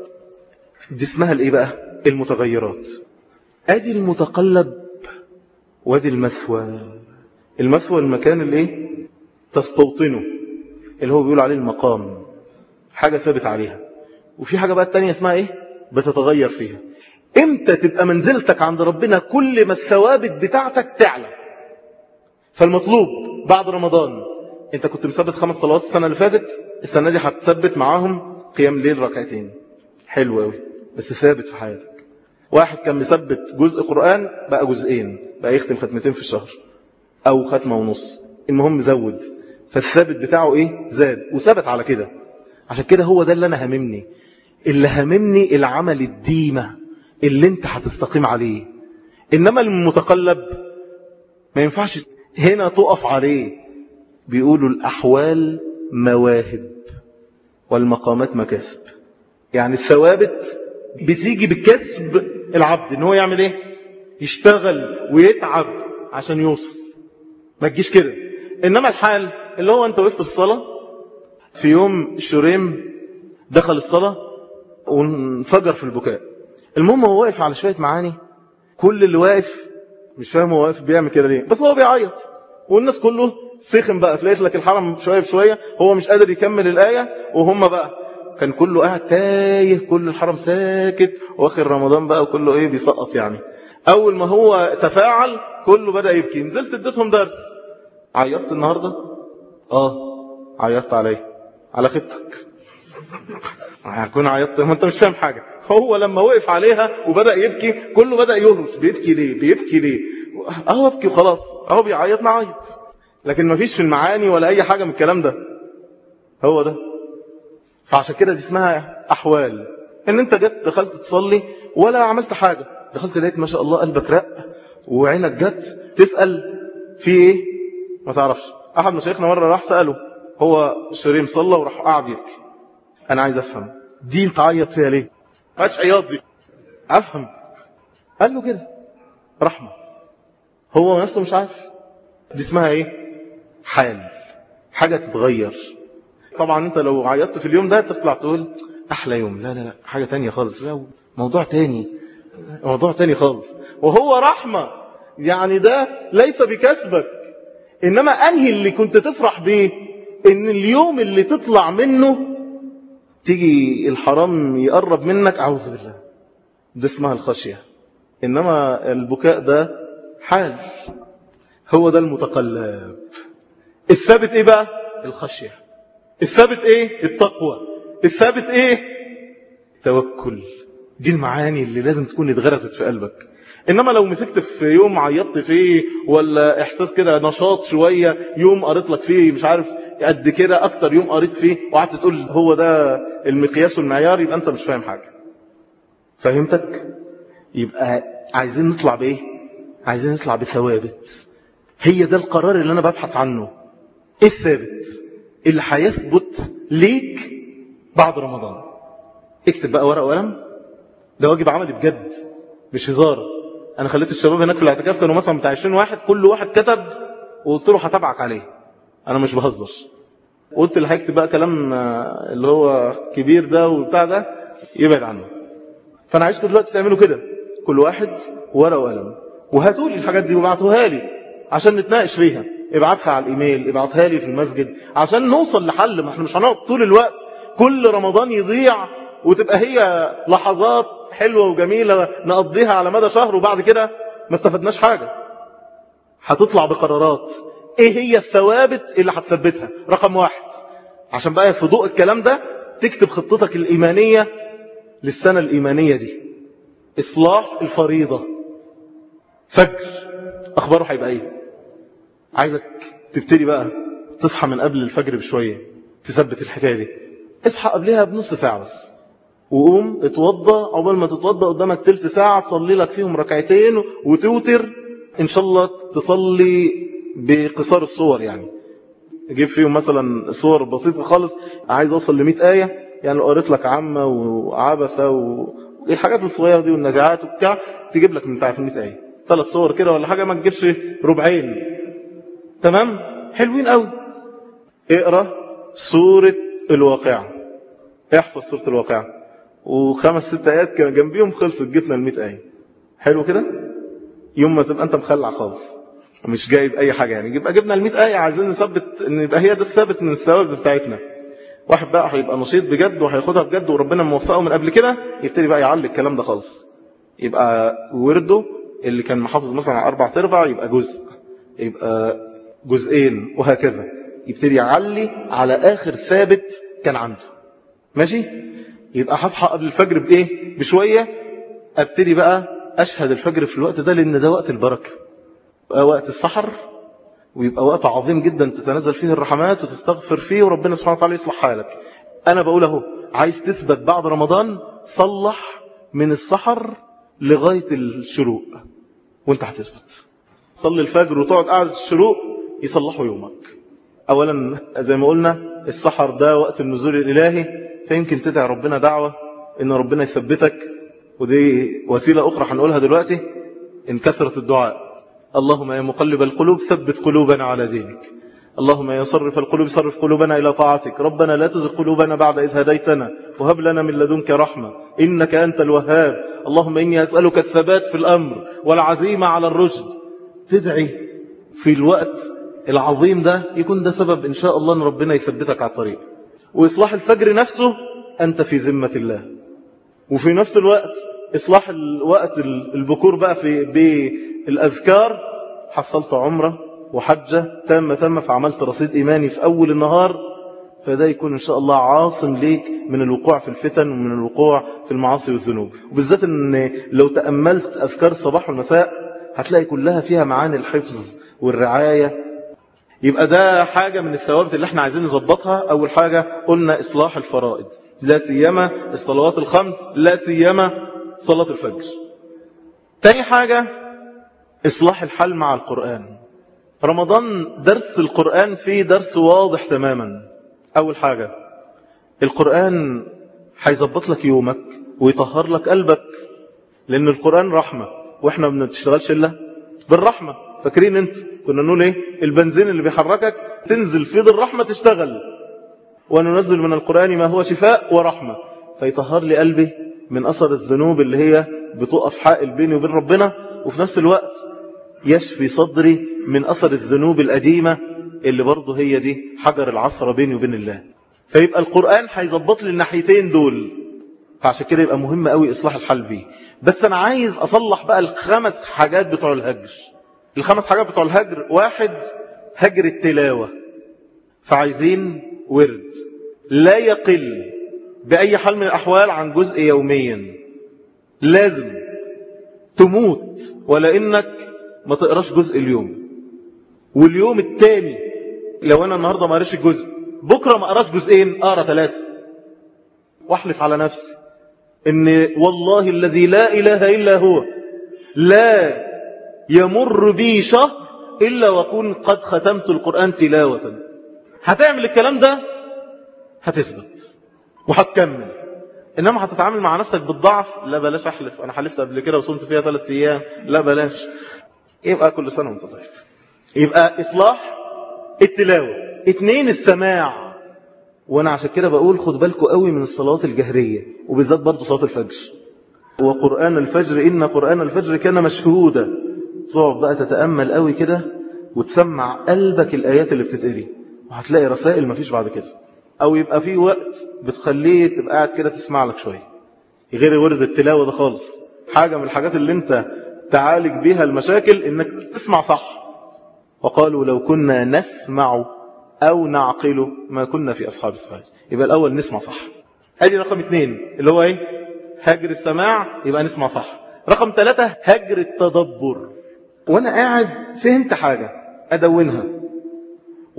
دي اسمها الايه بقى المتغيرات ادي المتقلب وادي المثوى المثوى المكان اللي ايه تستوطنه اللي هو بيقول عليه المقام حاجة ثابت عليها وفي حاجة بقى التانية اسمها ايه بتتغير فيها امتى تبقى منزلتك عند ربنا كل ما الثوابت بتاعتك تعلى فالمطلوب بعد رمضان انت كنت مثبت خمس صلوات السنة اللي فاتت السنة دي هتثبت معاهم قيام ليل ركعتين حلو قوي بس ثابت في حياتك واحد كان مثبت جزء قرآن بقى جزئين بقى يختم ختمتين في الشهر او ختمة ونص المهم زود فالثابت بتاعه ايه زاد وثبت على كده عشان كده هو ده اللي انا هممني اللي هممني العمل الديمة اللي انت هتستقيم عليه انما المتقلب ما ينفعش هنا تقف عليه بيقولوا الاحوال مواهب والمقامات مكاسب يعني الثوابت بتيجي بكسب العبد ان هو يعمل ايه يشتغل ويتعب عشان يوصل ما تجيش كده انما الحال اللي هو انت وقفت في الصلاة في يوم الشريم دخل الصلاة وانفجر في البكاء المهم هو واقف على شوية معاني كل اللي واقف مش فاهم هو واقف بيعمل كده ليه بس هو بيعيط والناس كله سخن بقى تلاقيت لك الحرم شوية بشوية هو مش قادر يكمل الآية وهم بقى كان كله قاعد تايه كل الحرم ساكت واخر رمضان بقى وكله ايه بيسقط يعني اول ما هو تفاعل كله بدأ يبكي نزلت اديتهم درس عيطت النهاردة اه عيطت عليه على خطك هكون عيطت ما انت مش فاهم حاجة هو لما وقف عليها وبدأ يبكي كله بدأ يهرش بيبكي ليه بيبكي ليه اهو ابكي وخلاص اهو بيعيط نعيط لكن ما فيش في المعاني ولا اي حاجة من الكلام ده هو ده فعشان كده دي اسمها احوال ان انت جت دخلت تصلي ولا عملت حاجة دخلت لقيت ما شاء الله قلبك رق وعينك جت تسأل في ايه ما تعرفش احد مشايخنا مرة راح سأله هو شريم صلى وراح قاعد يبكي انا عايز افهم دي انت عيط فيها ليه ماش عياط دي افهم قال له كده رحمة هو نفسه مش عارف دي اسمها ايه حال حاجة تتغير طبعا انت لو عيطت في اليوم ده تطلع تقول احلى يوم لا لا لا حاجة تانية خالص لا موضوع تاني موضوع تاني خالص وهو رحمة يعني ده ليس بكسبك انما انهي اللي كنت تفرح بيه ان اليوم اللي تطلع منه تيجي الحرام يقرب منك اعوذ بالله ده اسمها الخشية انما البكاء ده حال هو ده المتقلب الثابت ايه بقى الخشية الثابت ايه التقوى الثابت ايه توكل دي المعاني اللي لازم تكون اتغرزت في قلبك انما لو مسكت في يوم عيطت فيه ولا احساس كده نشاط شوية يوم قريت لك فيه مش عارف قد كده اكتر يوم قريت فيه وقعدت تقول هو ده المقياس والمعيار يبقى انت مش فاهم حاجة فهمتك يبقى عايزين نطلع بايه عايزين نطلع بثوابت هي ده القرار اللي انا ببحث عنه ايه الثابت اللي هيثبت ليك بعد رمضان اكتب بقى ورقه وقلم ده واجب عملي بجد مش هزار انا خليت الشباب هناك في الاعتكاف كانوا مثلا بتاع 20 واحد كل واحد كتب وقلت له هتابعك عليه انا مش بهزر قلت اللي هيكتب بقى كلام اللي هو كبير ده وبتاع ده يبعد عنه فانا عايزكم دلوقتي تعملوا كده كل واحد ورقه وقلم وهاتوا لي الحاجات دي وابعتوها لي عشان نتناقش فيها ابعتها على الايميل ابعتها لي في المسجد عشان نوصل لحل ما احنا مش هنقعد طول الوقت كل رمضان يضيع وتبقى هي لحظات حلوة وجميلة نقضيها على مدى شهر وبعد كده ما استفدناش حاجة هتطلع بقرارات ايه هي الثوابت اللي هتثبتها رقم واحد عشان بقى في ضوء الكلام ده تكتب خطتك الإيمانية للسنة الإيمانية دي إصلاح الفريضة فجر أخباره هيبقى إيه عايزك تبتدي بقى تصحى من قبل الفجر بشوية تثبت الحكاية دي اصحى قبلها بنص ساعة بس وقوم اتوضى عقبال ما تتوضى قدامك تلت ساعة تصلي لك فيهم ركعتين وتوتر ان شاء الله تصلي بقصار الصور يعني جيب فيهم مثلا صور بسيطة خالص عايز اوصل ل 100 آية يعني لو قريت لك عامة وعبسة والحاجات الصغيرة دي والنزعات وبتاع تجيب لك من بتاع في 100 آية ثلاث صور كده ولا حاجة ما تجيبش ربعين تمام حلوين قوي اقرا سورة الواقعة احفظ سورة الواقعة وخمس ست آيات كان جنبيهم خلصت جبنا ال 100 آية حلو كده يوم ما تبقى انت مخلع خالص مش جايب اي حاجة يعني يبقى جبنا ال 100 آية عايزين نثبت ان يبقى هي ده الثابت من الثوابت بتاعتنا واحد بقى هيبقى نشيط بجد وهياخدها بجد وربنا موفقه من قبل كده يبتدي بقى يعلي الكلام ده خالص يبقى ورده اللي كان محافظ مثلا على أربع تربع يبقى جزء يبقى جزئين وهكذا يبتدي يعلي على آخر ثابت كان عنده ماشي يبقى هصحى قبل الفجر بإيه بشوية أبتدي بقى أشهد الفجر في الوقت ده لأن ده وقت البركة بقى وقت السحر ويبقى وقت عظيم جدا تتنزل فيه الرحمات وتستغفر فيه وربنا سبحانه وتعالى يصلح حالك أنا بقول اهو عايز تثبت بعد رمضان صلح من السحر لغاية الشروق وانت هتثبت صلي الفجر وتقعد قاعدة الشروق يصلحوا يومك أولا زي ما قلنا السحر ده وقت النزول الإلهي فيمكن تدعي ربنا دعوة إن ربنا يثبتك ودي وسيلة أخرى هنقولها دلوقتي إن كثرة الدعاء اللهم يا مقلب القلوب ثبت قلوبنا على دينك اللهم يا صرف القلوب صرف قلوبنا إلى طاعتك ربنا لا تزغ قلوبنا بعد إذ هديتنا وهب لنا من لدنك رحمة إنك أنت الوهاب اللهم إني أسألك الثبات في الأمر والعزيمة على الرشد تدعي في الوقت العظيم ده يكون ده سبب إن شاء الله أن ربنا يثبتك على الطريق وإصلاح الفجر نفسه أنت في ذمة الله وفي نفس الوقت إصلاح الوقت البكور بقى في بالأذكار حصلت عمرة وحجة تامة تامة فعملت رصيد إيماني في أول النهار فده يكون إن شاء الله عاصم ليك من الوقوع في الفتن ومن الوقوع في المعاصي والذنوب وبالذات أن لو تأملت أذكار الصباح والمساء هتلاقي كلها فيها معاني الحفظ والرعاية يبقى ده حاجة من الثوابت اللي احنا عايزين نظبطها أول حاجة قلنا إصلاح الفرائض لا سيما الصلوات الخمس لا سيما صلاة الفجر تاني حاجة إصلاح الحل مع القرآن رمضان درس القرآن فيه درس واضح تماما أول حاجة القرآن هيظبط لك يومك ويطهر لك قلبك لأن القرآن رحمة وإحنا ما بنشتغلش إلا بالرحمة فاكرين انت كنا نقول ايه البنزين اللي بيحركك تنزل في ذي الرحمة تشتغل وننزل من القرآن ما هو شفاء ورحمة فيطهر لي قلبي من أثر الذنوب اللي هي بتقف حائل بيني وبين ربنا وفي نفس الوقت يشفي صدري من أثر الذنوب القديمة اللي برضه هي دي حجر العثرة بيني وبين الله فيبقى القرآن هيظبط لي الناحيتين دول فعشان كده يبقى مهم قوي إصلاح الحال بيه بس أنا عايز أصلح بقى الخمس حاجات بتوع الهجر الخمس حاجات بتوع الهجر واحد هجر التلاوة فعايزين ورد لا يقل بأي حال من الأحوال عن جزء يوميا لازم تموت ولا إنك ما تقراش جزء اليوم واليوم التاني لو أنا النهاردة ما قراش الجزء بكرة ما قراش جزئين أقرأ ثلاثة واحلف على نفسي إن والله الذي لا إله إلا هو لا يمر بي شهر إلا وأكون قد ختمت القرآن تلاوة هتعمل الكلام ده هتثبت وهتكمل إنما هتتعامل مع نفسك بالضعف لا بلاش أحلف أنا حلفت قبل كده وصمت فيها ثلاثة أيام لا بلاش يبقى كل سنة وانت طيب يبقى إصلاح التلاوة اتنين السماع وانا عشان كده بقول خد بالكم قوي من الصلوات الجهرية وبالذات برضو صلاة الفجر وقرآن الفجر إن قرآن الفجر كان مشهودا تقعد بقى تتأمل قوي كده وتسمع قلبك الآيات اللي بتتقري وهتلاقي رسائل مفيش بعد كده أو يبقى في وقت بتخليه تبقى قاعد كده تسمع لك شوية غير ورد التلاوة ده خالص حاجة من الحاجات اللي انت تعالج بيها المشاكل انك تسمع صح وقالوا لو كنا نسمع أو نعقل ما كنا في أصحاب السعير يبقى الأول نسمع صح ادي رقم اثنين اللي هو ايه هجر السماع يبقى نسمع صح رقم ثلاثة هجر التدبر وانا قاعد فهمت حاجة ادونها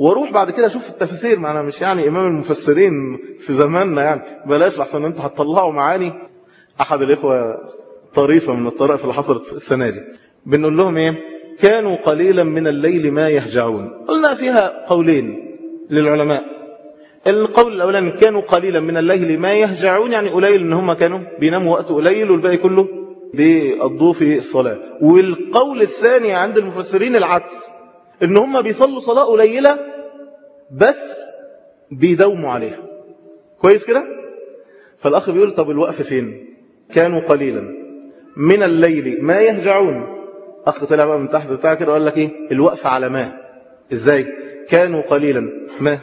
واروح بعد كده اشوف التفسير ما انا مش يعني امام المفسرين في زماننا يعني بلاش احسن انتوا هتطلعوا معاني احد الاخوه طريفه من الطرائف اللي حصلت السنه دي بنقول لهم ايه كانوا قليلا من الليل ما يهجعون قلنا فيها قولين للعلماء القول الاولاني كانوا قليلا من الليل ما يهجعون يعني قليل ان هم كانوا بيناموا وقت قليل والباقي كله بيقضوه في الصلاه والقول الثاني عند المفسرين العكس ان هم بيصلوا صلاه قليله بس بيداوموا عليها كويس كده فالاخ بيقول طب الوقف فين كانوا قليلا من الليل ما يهجعون اخ طلع بقى من تحت بتاع كده وقال لك ايه الوقف على ما ازاي كانوا قليلا ما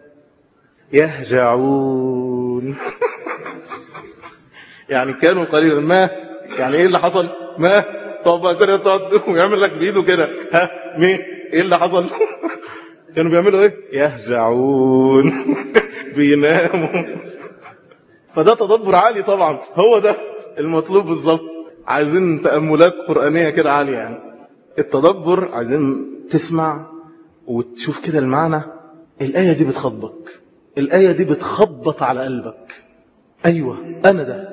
يهجعون يعني كانوا قليلا ما يعني ايه اللي حصل ما طب بقى كده تقعد ويعمل لك بايده كده ها مين ايه اللي حصل كانوا بيعملوا ايه يهجعون بيناموا فده تدبر عالي طبعا هو ده المطلوب بالظبط عايزين تأملات قرآنية كده عالية يعني التدبر عايزين تسمع وتشوف كده المعنى الآية دي بتخبط الآية دي بتخبط على قلبك أيوة أنا ده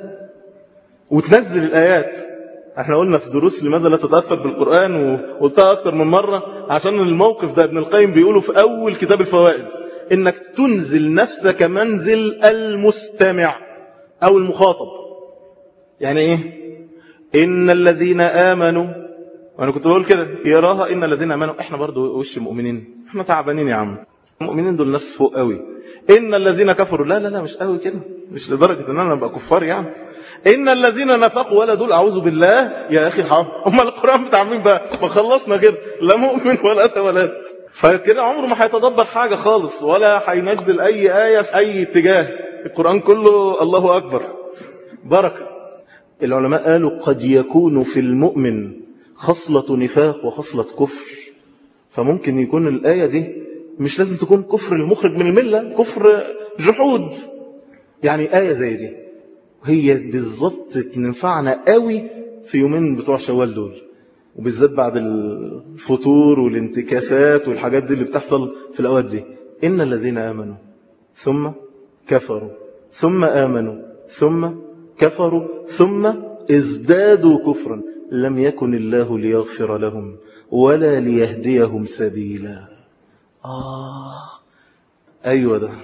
وتنزل الآيات احنا قلنا في دروس لماذا لا تتأثر بالقرآن وقلتها أكثر من مرة عشان الموقف ده ابن القيم بيقوله في أول كتاب الفوائد إنك تنزل نفسك منزل المستمع أو المخاطب يعني إيه إن الذين آمنوا وأنا كنت بقول كده يراها إن الذين آمنوا إحنا برضو وش مؤمنين إحنا تعبانين يا عم المؤمنين دول ناس فوق قوي إن الذين كفروا لا لا لا مش قوي كده مش لدرجة إن أنا أبقى كفار يعني إن الذين نفقوا ولا دول أعوذ بالله يا أخي حرام هم القرآن بتاع مين بقى ما خلصنا كده لا مؤمن ولا ثولات فكده عمره ما هيتدبر حاجة خالص ولا هينزل أي آية في أي اتجاه القرآن كله الله أكبر بركة العلماء قالوا قد يكون في المؤمن خصلة نفاق وخصلة كفر فممكن يكون الآية دي مش لازم تكون كفر المخرج من الملة كفر جحود يعني آية زي دي هي بالظبط تنفعنا قوي في يومين بتوع شوال دول وبالذات بعد الفطور والانتكاسات والحاجات دي اللي بتحصل في الأوقات دي إن الذين آمنوا ثم كفروا ثم آمنوا ثم كفروا ثم ازدادوا كفرا لم يكن الله ليغفر لهم ولا ليهديهم سبيلا آه أيوة ده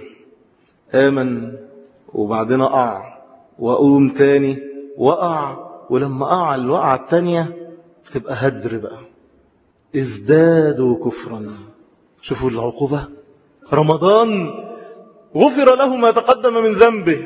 آمن وبعدين أقع وأقوم تاني وأقع ولما أقع الوقعة التانية بتبقى هدر بقى ازدادوا كفرا شوفوا العقوبة رمضان غفر له ما تقدم من ذنبه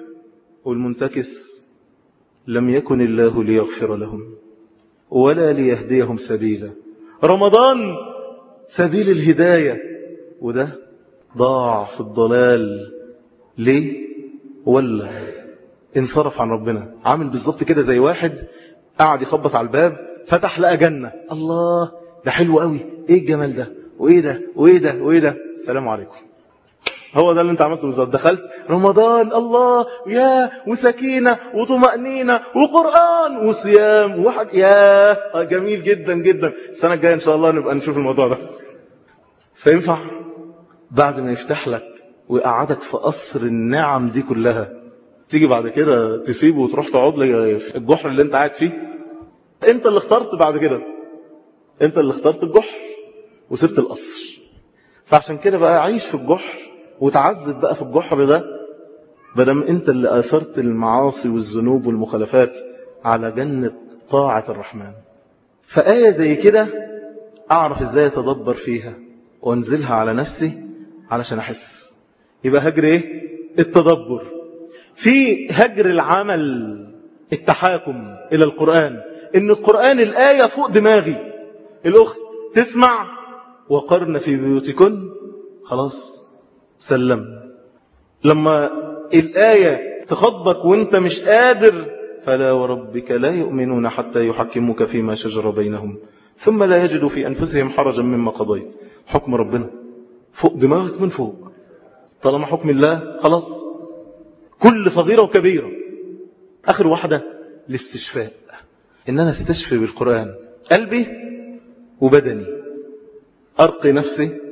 والمنتكس لم يكن الله ليغفر لهم ولا ليهديهم سبيلا رمضان سبيل الهداية وده ضاع في الضلال ليه ولا انصرف عن ربنا عامل بالظبط كده زي واحد قاعد يخبط على الباب فتح لقى جنة الله ده حلو قوي ايه الجمال ده وايه ده وايه ده وايه ده السلام عليكم هو ده اللي انت عملته بالظبط دخلت رمضان الله يا وسكينة وطمأنينة وقرآن وصيام وحد يا جميل جدا جدا السنة الجاية ان شاء الله نبقى نشوف الموضوع ده فينفع بعد ما يفتح لك ويقعدك في قصر النعم دي كلها تيجي بعد كده تسيبه وتروح تقعد لي في الجحر اللي انت قاعد فيه انت اللي اخترت بعد كده انت اللي اخترت الجحر وسبت القصر فعشان كده بقى عيش في الجحر وتعذب بقى في الجحر ده بدم انت اللي اثرت المعاصي والذنوب والمخالفات على جنة طاعة الرحمن فآية زي كده أعرف إزاي أتدبر فيها وأنزلها على نفسي علشان أحس يبقى هجر إيه؟ التدبر في هجر العمل التحاكم إلى القرآن إن القرآن الآية فوق دماغي الأخت تسمع وقرن في بيوتكن خلاص سلم لما الآية تخضبك وانت مش قادر فلا وربك لا يؤمنون حتى يحكموك فيما شجر بينهم ثم لا يجدوا في أنفسهم حرجا مما قضيت حكم ربنا فوق دماغك من فوق طالما حكم الله خلاص كل صغيرة وكبيرة آخر واحدة الاستشفاء إن أنا استشفي بالقرآن قلبي وبدني أرقي نفسي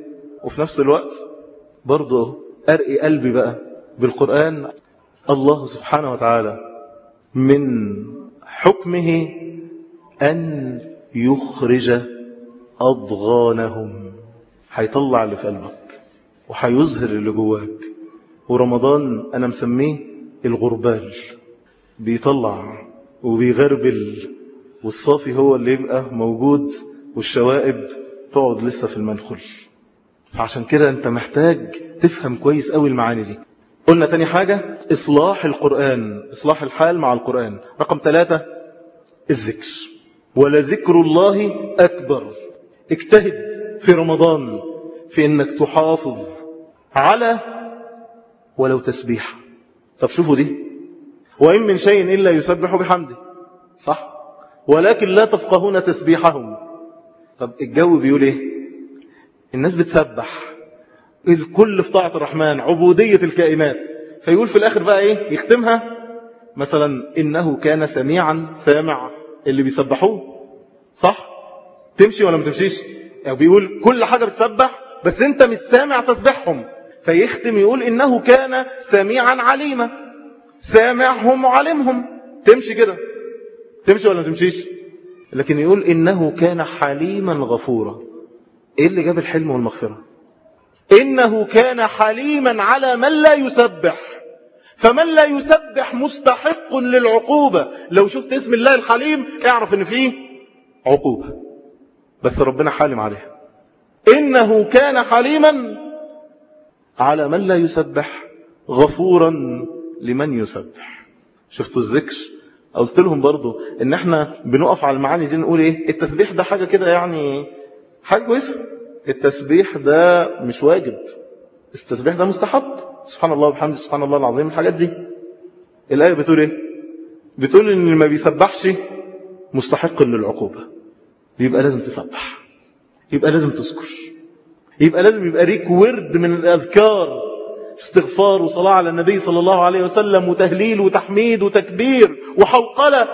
وفي نفس الوقت برضه أرقي قلبي بقى بالقرآن الله سبحانه وتعالى من حكمه أن يخرج أضغانهم هيطلع اللي في قلبك وهيظهر اللي جواك ورمضان أنا مسميه الغربال بيطلع وبيغربل والصافي هو اللي يبقى موجود والشوائب تقعد لسه في المنخل فعشان كده انت محتاج تفهم كويس قوي المعاني دي قلنا تاني حاجة إصلاح القرآن إصلاح الحال مع القرآن رقم ثلاثة الذكر ولذكر الله أكبر اجتهد في رمضان في انك تحافظ على ولو تسبيح طب شوفوا دي وإن من شيء إلا يسبح بحمده صح ولكن لا تفقهون تسبيحهم طب الجو بيقول ايه الناس بتسبح الكل في طاعة الرحمن عبودية الكائنات فيقول في الآخر بقى ايه يختمها مثلا إنه كان سميعا سامع اللي بيسبحوه صح تمشي ولا ما تمشيش يعني بيقول كل حاجة بتسبح بس انت مش سامع تسبحهم فيختم يقول إنه كان سميعا عليما سامعهم وعلمهم تمشي كده تمشي ولا ما تمشيش لكن يقول إنه كان حليما غفورا إيه اللي جاب الحلم والمغفرة إنه كان حليما على من لا يسبح فمن لا يسبح مستحق للعقوبة لو شفت اسم الله الحليم اعرف ان فيه عقوبة بس ربنا حالم عليها إنه كان حليما على من لا يسبح غفورا لمن يسبح شفتوا الذكر قلت لهم برضو ان احنا بنقف على المعاني دي نقول ايه التسبيح ده حاجة كده يعني حاجة كويسة التسبيح ده مش واجب التسبيح ده مستحب سبحان الله وبحمده سبحان الله العظيم الحاجات دي الآية بتقول ايه بتقول ان اللي ما بيسبحش مستحق للعقوبة يبقى لازم تسبح يبقى لازم تذكر يبقى لازم يبقى ليك ورد من الأذكار استغفار وصلاة على النبي صلى الله عليه وسلم وتهليل وتحميد وتكبير وحوقلة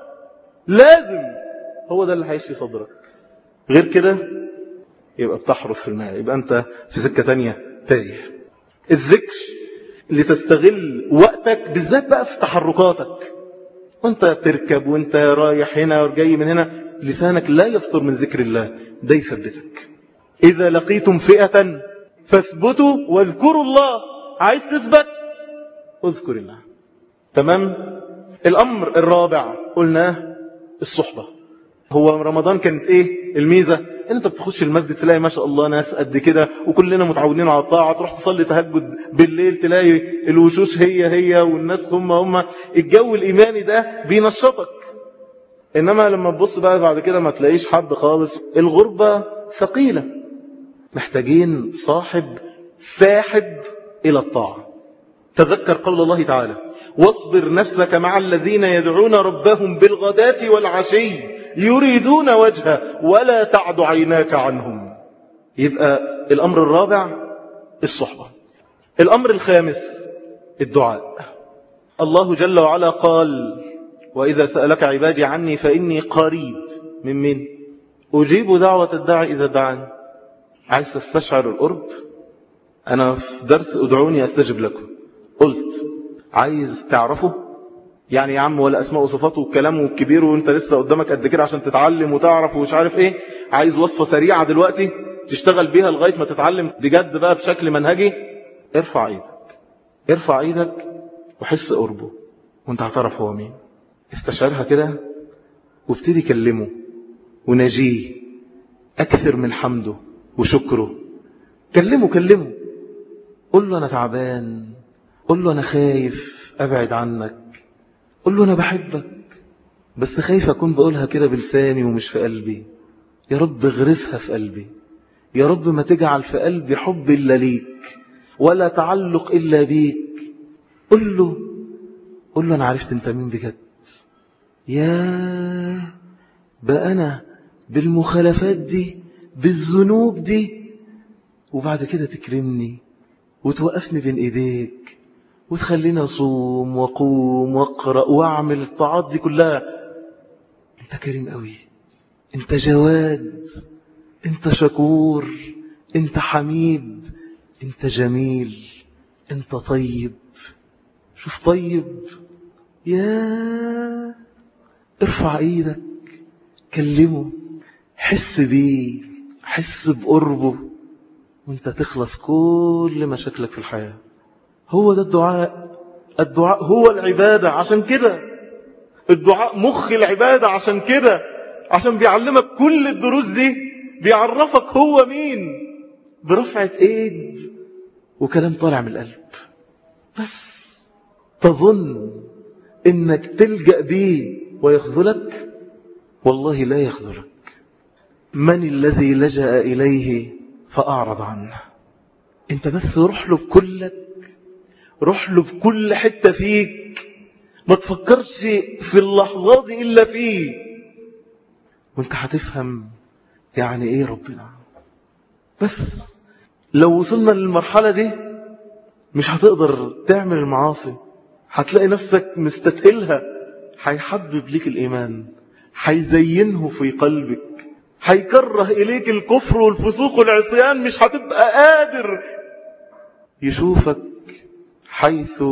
لازم هو ده اللي هيشفي صدرك غير كده يبقى بتحرص في الماء يبقى أنت في سكة تانية تايه الذكر لتستغل وقتك بالذات بقى في تحركاتك وانت تركب وانت رايح هنا وجاي من هنا لسانك لا يفطر من ذكر الله ده يثبتك إذا لقيتم فئة فاثبتوا واذكروا الله عايز تثبت اذكر الله تمام الأمر الرابع قلناه الصحبة هو رمضان كانت ايه الميزة ان انت بتخش المسجد تلاقي ما شاء الله ناس قد كده وكلنا متعودين على الطاعة تروح تصلي تهجد بالليل تلاقي الوشوش هي هي والناس هم هم الجو الإيماني ده بينشطك إنما لما تبص بقى بعد كده ما تلاقيش حد خالص الغربة ثقيلة محتاجين صاحب ساحب إلى الطاعة تذكر قول الله تعالى واصبر نفسك مع الذين يدعون ربهم بالغداة والعشي يريدون وجهه ولا تعد عيناك عنهم يبقى الأمر الرابع الصحبة الأمر الخامس الدعاء الله جل وعلا قال وإذا سألك عبادي عني فإني قريب من من أجيب دعوة الداعي إذا دعاني عايز تستشعر القرب أنا في درس أدعوني أستجب لكم قلت عايز تعرفه يعني يا عم ولا أسماء وصفاته وكلامه الكبير وانت لسه قدامك قد كده عشان تتعلم وتعرف ومش عارف ايه عايز وصفة سريعة دلوقتي تشتغل بيها لغاية ما تتعلم بجد بقى بشكل منهجي ارفع ايدك ارفع ايدك وحس قربه وانت هتعرف هو مين استشعرها كده وابتدي كلمه ونجيه أكثر من حمده وشكره كلمه كلمه قل له أنا تعبان قل له أنا خايف أبعد عنك قل له أنا بحبك بس خايف أكون بقولها كده بلساني ومش في قلبي يا رب اغرسها في قلبي يا رب ما تجعل في قلبي حب إلا ليك ولا تعلق إلا بيك قل له قل له أنا عرفت أنت مين بجد يا بقى أنا بالمخالفات دي بالذنوب دي وبعد كده تكرمني وتوقفني بين ايديك وتخليني اصوم واقوم واقرا واعمل الطاعات دي كلها انت كريم قوي انت جواد انت شكور انت حميد انت جميل انت طيب شوف طيب يا ارفع ايدك كلمه حس بيه حس بقربه وانت تخلص كل مشاكلك في الحياة هو ده الدعاء الدعاء هو العبادة عشان كده الدعاء مخ العبادة عشان كده عشان بيعلمك كل الدروس دي بيعرفك هو مين برفعة ايد وكلام طالع من القلب بس تظن انك تلجأ بيه ويخذلك والله لا يخذلك من الذي لجأ إليه فأعرض عنه انت بس روح له بكلك روح له بكل حتة فيك ما تفكرش في اللحظات دي إلا فيه وانت هتفهم يعني ايه ربنا بس لو وصلنا للمرحلة دي مش هتقدر تعمل المعاصي هتلاقي نفسك مستتقلها هيحبب ليك الإيمان هيزينه في قلبك هيكره إليك الكفر والفسوق والعصيان مش هتبقى قادر يشوفك حيث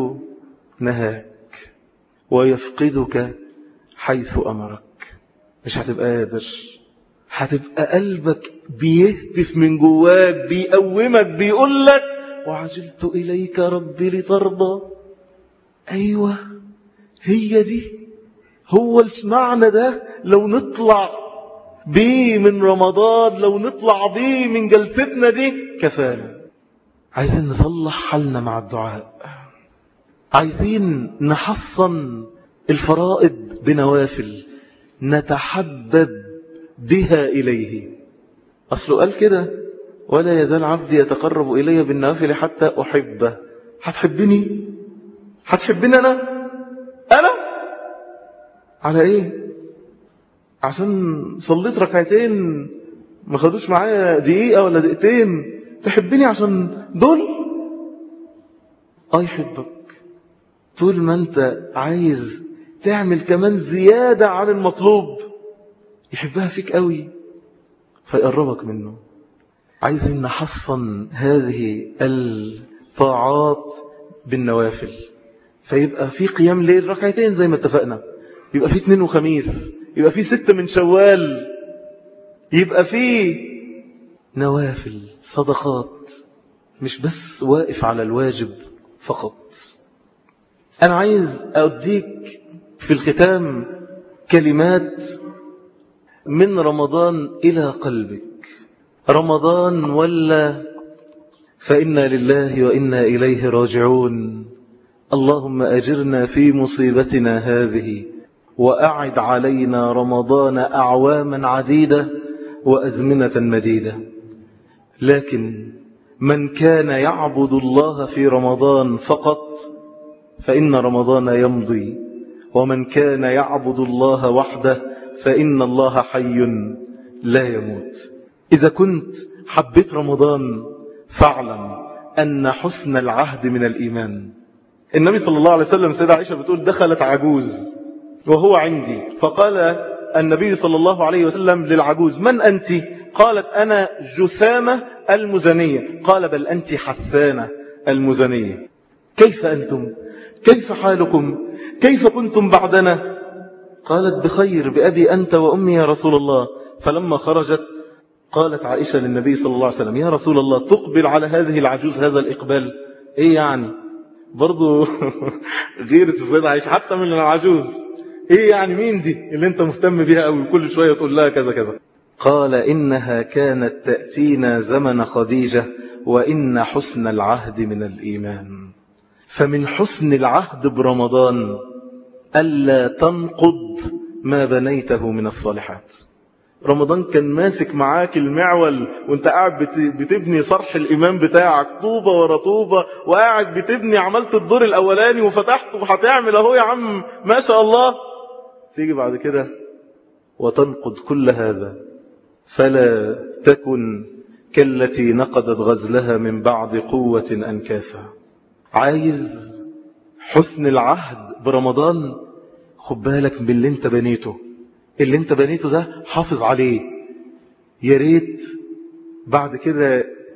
نهاك ويفقدك حيث أمرك مش هتبقى قادر هتبقى قلبك بيهتف من جواك بيقومك بيقول لك وعجلت إليك ربي لترضى أيوة هي دي هو المعنى ده لو نطلع بيه من رمضان لو نطلع بيه من جلستنا دي كفانا عايزين نصلح حالنا مع الدعاء عايزين نحصن الفرائض بنوافل نتحبب بها إليه أصله قال كده ولا يزال عبدي يتقرب إلي بالنوافل حتى أحبه هتحبني هتحبني أنا أنا على إيه عشان صليت ركعتين ما خدوش معايا دقيقة ولا دقيقتين تحبني عشان دول اه يحبك طول ما انت عايز تعمل كمان زيادة عن المطلوب يحبها فيك قوي فيقربك منه عايزين نحصن هذه الطاعات بالنوافل فيبقى في قيام ليل ركعتين زي ما اتفقنا يبقى في اثنين وخميس يبقى في ستة من شوال يبقى في نوافل صدقات مش بس واقف على الواجب فقط أنا عايز أوديك في الختام كلمات من رمضان إلى قلبك رمضان ولا فإنا لله وإنا إليه راجعون اللهم أجرنا في مصيبتنا هذه وأعد علينا رمضان أعواما عديدة وأزمنة مديدة لكن من كان يعبد الله في رمضان فقط فإن رمضان يمضي ومن كان يعبد الله وحده فإن الله حي لا يموت إذا كنت حبيت رمضان فاعلم أن حسن العهد من الإيمان النبي صلى الله عليه وسلم سيدة عائشة بتقول دخلت عجوز وهو عندي فقال النبي صلى الله عليه وسلم للعجوز من أنت قالت أنا جسامة المزنية قال بل أنت حسانة المزنية كيف أنتم كيف حالكم كيف كنتم بعدنا قالت بخير بأبي أنت وأمي يا رسول الله فلما خرجت قالت عائشة للنبي صلى الله عليه وسلم يا رسول الله تقبل على هذه العجوز هذا الإقبال إيه يعني برضو غيرة السيدة عائشة حتى من العجوز ايه يعني مين دي اللي انت مهتم بيها قوي كل شوية تقول لها كذا كذا قال إنها كانت تأتينا زمن خديجة وإن حسن العهد من الإيمان فمن حسن العهد برمضان ألا تنقض ما بنيته من الصالحات رمضان كان ماسك معاك المعول وانت قاعد بتبني صرح الإمام بتاعك طوبة ورا طوبة وقاعد بتبني عملت الدور الأولاني وفتحت وهتعمل اهو يا عم ما شاء الله تيجي بعد كده وتنقض كل هذا فلا تكن كالتي نقضت غزلها من بعد قوة أنكاثا عايز حسن العهد برمضان خد بالك باللي انت بنيته اللي انت بنيته ده حافظ عليه يا ريت بعد كده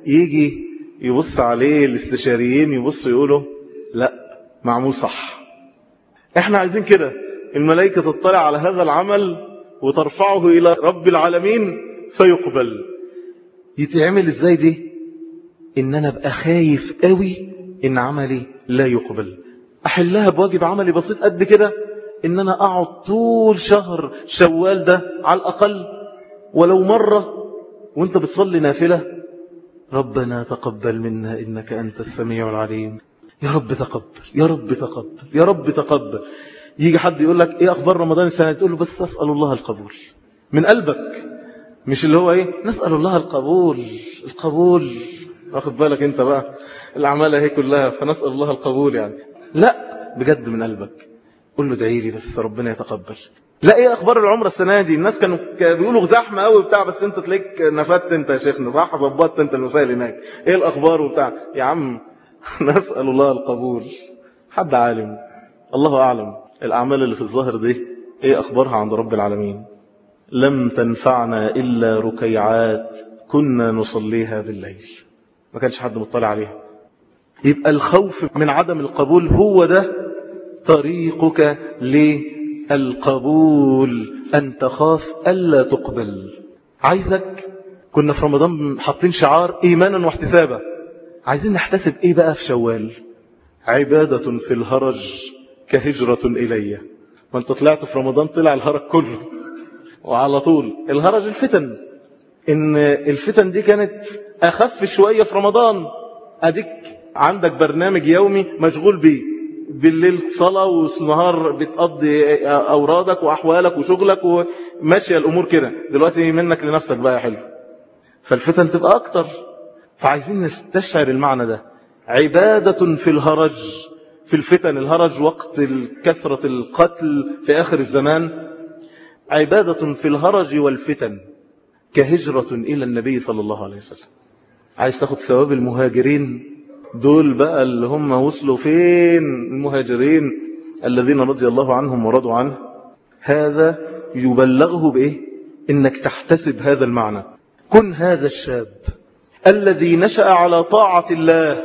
يجي يبص عليه الاستشاريين يبصوا يقولوا لا معمول صح احنا عايزين كده الملائكة تطلع على هذا العمل وترفعه إلى رب العالمين فيقبل يتعمل ازاي دي ان انا ابقى خايف قوي ان عملي لا يقبل احلها بواجب عملي بسيط قد كده ان انا اقعد طول شهر شوال ده على الاقل ولو مرة وانت بتصلي نافلة ربنا تقبل منا انك انت السميع العليم يا رب تقبل يا رب تقبل يا رب تقبل يجي حد يقول لك ايه اخبار رمضان السنه تقول له بس اسال الله القبول من قلبك مش اللي هو ايه نسال الله القبول القبول واخد بالك انت بقى الاعمال اهي كلها فنسال الله القبول يعني لا بجد من قلبك قول له ادعي لي بس ربنا يتقبل لا ايه اخبار العمره السنه دي الناس كانوا بيقولوا زحمه قوي بتاع بس انت تلاقيك نفدت انت يا شيخنا صح ظبطت انت المسائل هناك ايه الاخبار وبتاع يا عم نسال الله القبول حد عالم الله اعلم الأعمال اللي في الظاهر دي إيه أخبارها عند رب العالمين لم تنفعنا إلا ركيعات كنا نصليها بالليل ما كانش حد مطلع عليها يبقى الخوف من عدم القبول هو ده طريقك للقبول أن تخاف ألا تقبل عايزك كنا في رمضان حاطين شعار إيمانا واحتسابا عايزين نحتسب إيه بقى في شوال عبادة في الهرج كهجرة إلي وانت طلعت في رمضان طلع الهرج كله وعلى طول الهرج الفتن ان الفتن دي كانت اخف شوية في رمضان اديك عندك برنامج يومي مشغول بيه بالليل صلاة والنهار بتقضي أورادك وأحوالك وشغلك وماشية الأمور كده دلوقتي منك لنفسك بقى يا حلو فالفتن تبقى أكتر فعايزين نستشعر المعنى ده عبادة في الهرج في الفتن الهرج وقت كثرة القتل في آخر الزمان عبادة في الهرج والفتن كهجرة إلى النبي صلى الله عليه وسلم عايز تاخد ثواب المهاجرين دول بقى اللي هم وصلوا فين المهاجرين الذين رضي الله عنهم ورضوا عنه هذا يبلغه بإيه إنك تحتسب هذا المعنى كن هذا الشاب الذي نشأ على طاعة الله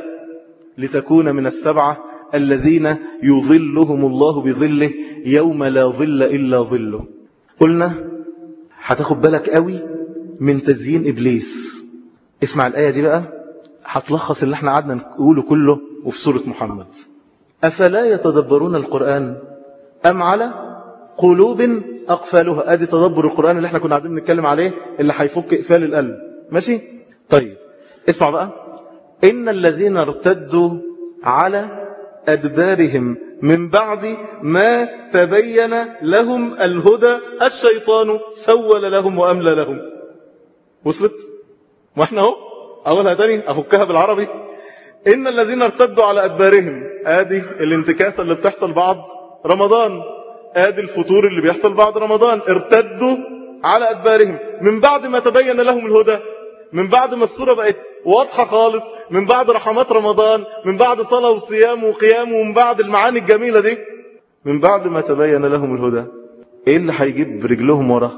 لتكون من السبعة الذين يظلهم الله بظله يوم لا ظل إلا ظله قلنا هتاخد بالك قوي من تزيين إبليس اسمع الآية دي بقى هتلخص اللي احنا قعدنا نقوله كله وفي سورة محمد أفلا يتدبرون القرآن أم على قلوب أقفالها أدي تدبر القرآن اللي احنا كنا قاعدين نتكلم عليه اللي هيفك إقفال القلب ماشي طيب اسمع بقى إن الذين ارتدوا على أدبارهم من بعد ما تبين لهم الهدى الشيطان سول لهم وأملى لهم وصلت واحنا اهو أولها تاني أفكها بالعربي إن الذين ارتدوا على أدبارهم آدي الانتكاسة اللي بتحصل بعد رمضان آدي الفطور اللي بيحصل بعد رمضان ارتدوا على أدبارهم من بعد ما تبين لهم الهدى من بعد ما الصورة بقت واضحة خالص من بعد رحمات رمضان من بعد صلاة وصيام وقيام ومن بعد المعاني الجميلة دي من بعد ما تبين لهم الهدى ايه اللي هيجيب رجلهم ورا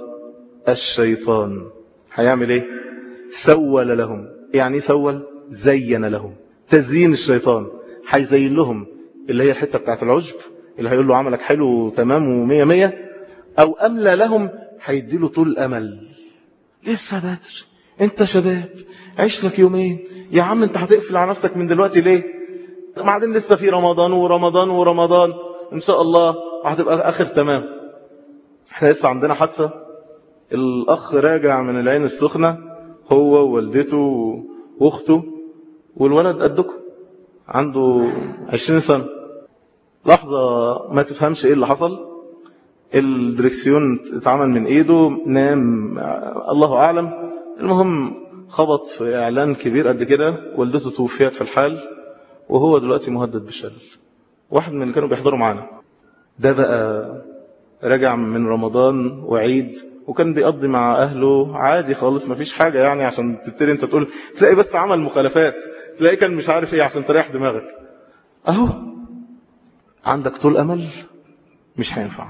الشيطان هيعمل ايه سول لهم يعني ايه سول زين لهم تزيين الشيطان هيزين لهم اللي هي الحتة بتاعت العجب اللي هيقول له عملك حلو تمام ومية مية او املى لهم هيديله طول امل لسه بدر انت شباب عيش لك يومين يا عم انت هتقفل على نفسك من دلوقتي ليه بعدين لسه في رمضان ورمضان ورمضان ان شاء الله هتبقى اخر تمام احنا لسه عندنا حادثة الاخ راجع من العين السخنة هو ووالدته واخته والولد قدكم عنده عشرين سنة لحظة ما تفهمش ايه اللي حصل الدركسيون اتعمل من ايده نام الله اعلم المهم خبط في اعلان كبير قد كده والدته توفيت في الحال وهو دلوقتي مهدد بالشلل واحد من اللي كانوا بيحضروا معانا ده بقى رجع من رمضان وعيد وكان بيقضي مع أهله عادي خالص ما فيش حاجة يعني عشان تبتدي انت تقول تلاقي بس عمل مخالفات تلاقي كان مش عارف ايه عشان تريح دماغك اهو عندك طول أمل مش هينفع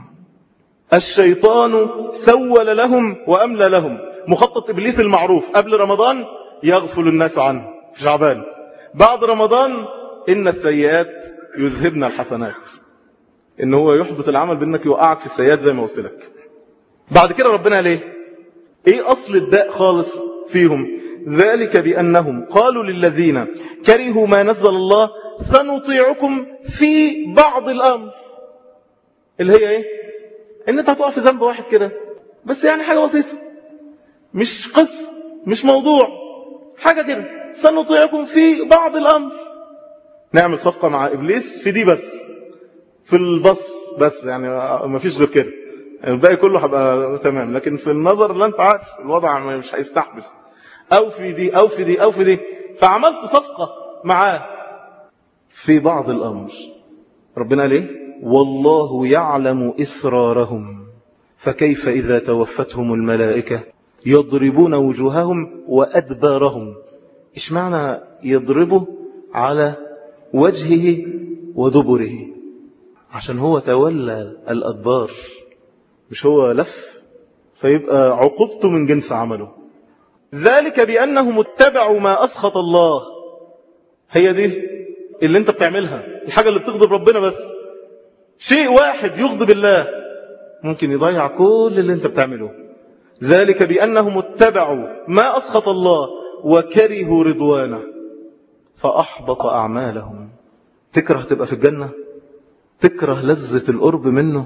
الشيطان سول لهم وأملى لهم مخطط إبليس المعروف قبل رمضان يغفل الناس عنه في شعبان بعد رمضان إن السيئات يذهبن الحسنات إن هو يحبط العمل بأنك يوقعك في السيئات زي ما قلت لك بعد كده ربنا قال ايه ايه اصل الداء خالص فيهم ذلك بأنهم قالوا للذين كرهوا ما نزل الله سنطيعكم في بعض الأمر اللي هي ايه ان انت هتقع في ذنب واحد كده بس يعني حاجة بسيطة مش قصة مش موضوع حاجة كده سنطيعكم في بعض الأمر نعمل صفقة مع إبليس في دي بس في البص بس يعني ما فيش غير كده الباقي كله هبقى تمام لكن في النظر لا انت عارف الوضع مش هيستحمل او في دي او في دي او في دي فعملت صفقة معاه في بعض الامر ربنا قال ايه والله يعلم اسرارهم فكيف اذا توفتهم الملائكة يضربون وجوههم وادبارهم ايش معنى يضربه على وجهه ودبره عشان هو تولى الادبار مش هو لف فيبقى عقوبته من جنس عمله ذلك بأنهم اتبعوا ما أسخط الله هي دي اللي انت بتعملها الحاجة اللي بتغضب ربنا بس شيء واحد يغضب الله ممكن يضيع كل اللي انت بتعمله ذلك بأنهم اتبعوا ما أسخط الله وكرهوا رضوانه فأحبط أعمالهم تكره تبقى في الجنة تكره لذة القرب منه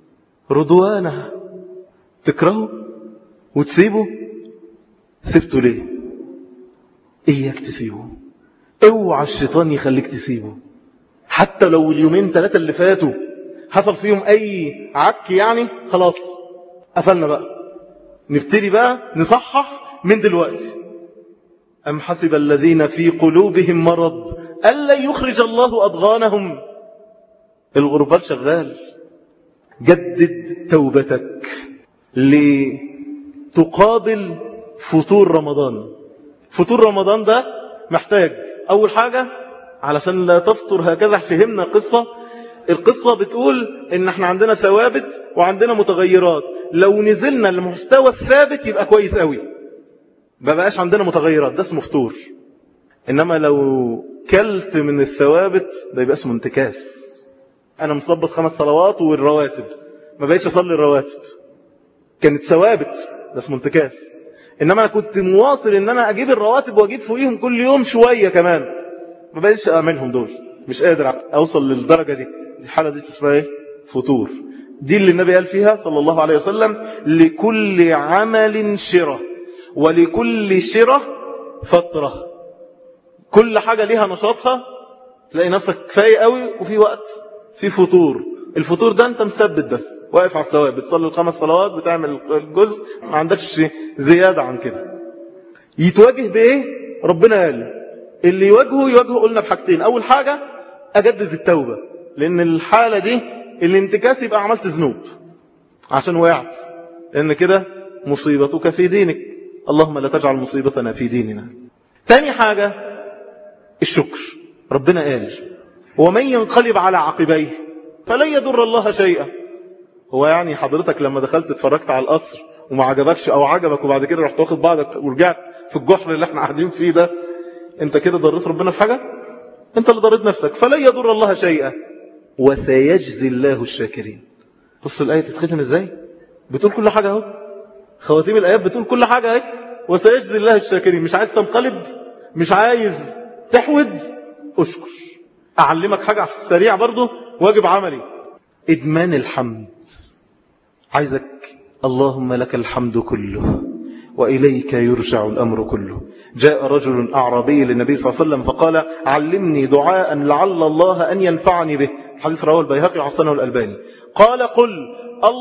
رضوانه تكرهه وتسيبه سبته ليه اياك تسيبه اوعى الشيطان يخليك تسيبه حتى لو اليومين ثلاثة اللي فاتوا حصل فيهم اي عك يعني خلاص قفلنا بقى نبتدي بقى نصحح من دلوقتي أم حسب الذين في قلوبهم مرض ألا يخرج الله أضغانهم الغربال شغال جدد توبتك لتقابل فطور رمضان فطور رمضان ده محتاج أول حاجة علشان لا تفطر هكذا فهمنا قصة القصة بتقول ان احنا عندنا ثوابت وعندنا متغيرات لو نزلنا لمستوى الثابت يبقى كويس قوي ما بقاش عندنا متغيرات ده اسمه فطور انما لو كلت من الثوابت ده يبقى اسمه انتكاس انا مصبت خمس صلوات والرواتب ما بقيتش اصلي الرواتب كانت ثوابت ده اسمه انتكاس انما انا كنت مواصل ان انا اجيب الرواتب واجيب فوقيهم كل يوم شوية كمان ما بقيتش اعملهم دول مش قادر اوصل للدرجة دي الحالة دي اسمها ايه فطور دي اللي النبي قال فيها صلى الله عليه وسلم لكل عمل شرة ولكل شرة فترة كل حاجة ليها نشاطها تلاقي نفسك كفاية قوي وفي وقت في فطور الفطور ده انت مثبت بس واقف على الثواب بتصلي الخمس صلوات بتعمل الجزء ما عندكش زيادة عن كده يتواجه بايه ربنا قال اللي يواجهه يواجهه قلنا بحاجتين اول حاجة اجدد التوبة لان الحالة دي الانتكاس يبقى عملت ذنوب عشان وقعت لان كده مصيبتك في دينك اللهم لا تجعل مصيبتنا في ديننا تاني حاجة الشكر ربنا قال ومن ينقلب على عقبيه فلن يضر الله شيئا هو يعني حضرتك لما دخلت اتفرجت على القصر وما عجبكش او عجبك وبعد كده رحت واخد بعضك ورجعت في الجحر اللي احنا قاعدين فيه ده انت كده ضريت ربنا في حاجة انت اللي ضريت نفسك فلن يضر الله شيئا وسيجزي الله الشاكرين بص الآية تتختم ازاي بتقول كل حاجة اهو خواتيم الآيات بتقول كل حاجة اهي وسيجزي الله الشاكرين مش عايز تنقلب مش عايز تحود اشكر اعلمك حاجة في السريع برضو واجب عملي ادمان الحمد عايزك اللهم لك الحمد كله وإليك يرجع الأمر كله جاء رجل أعرابي للنبي صلى الله عليه وسلم فقال علمني دعاء لعل الله أن ينفعني به حديث رواه البيهقي وحسنه الألباني قال قل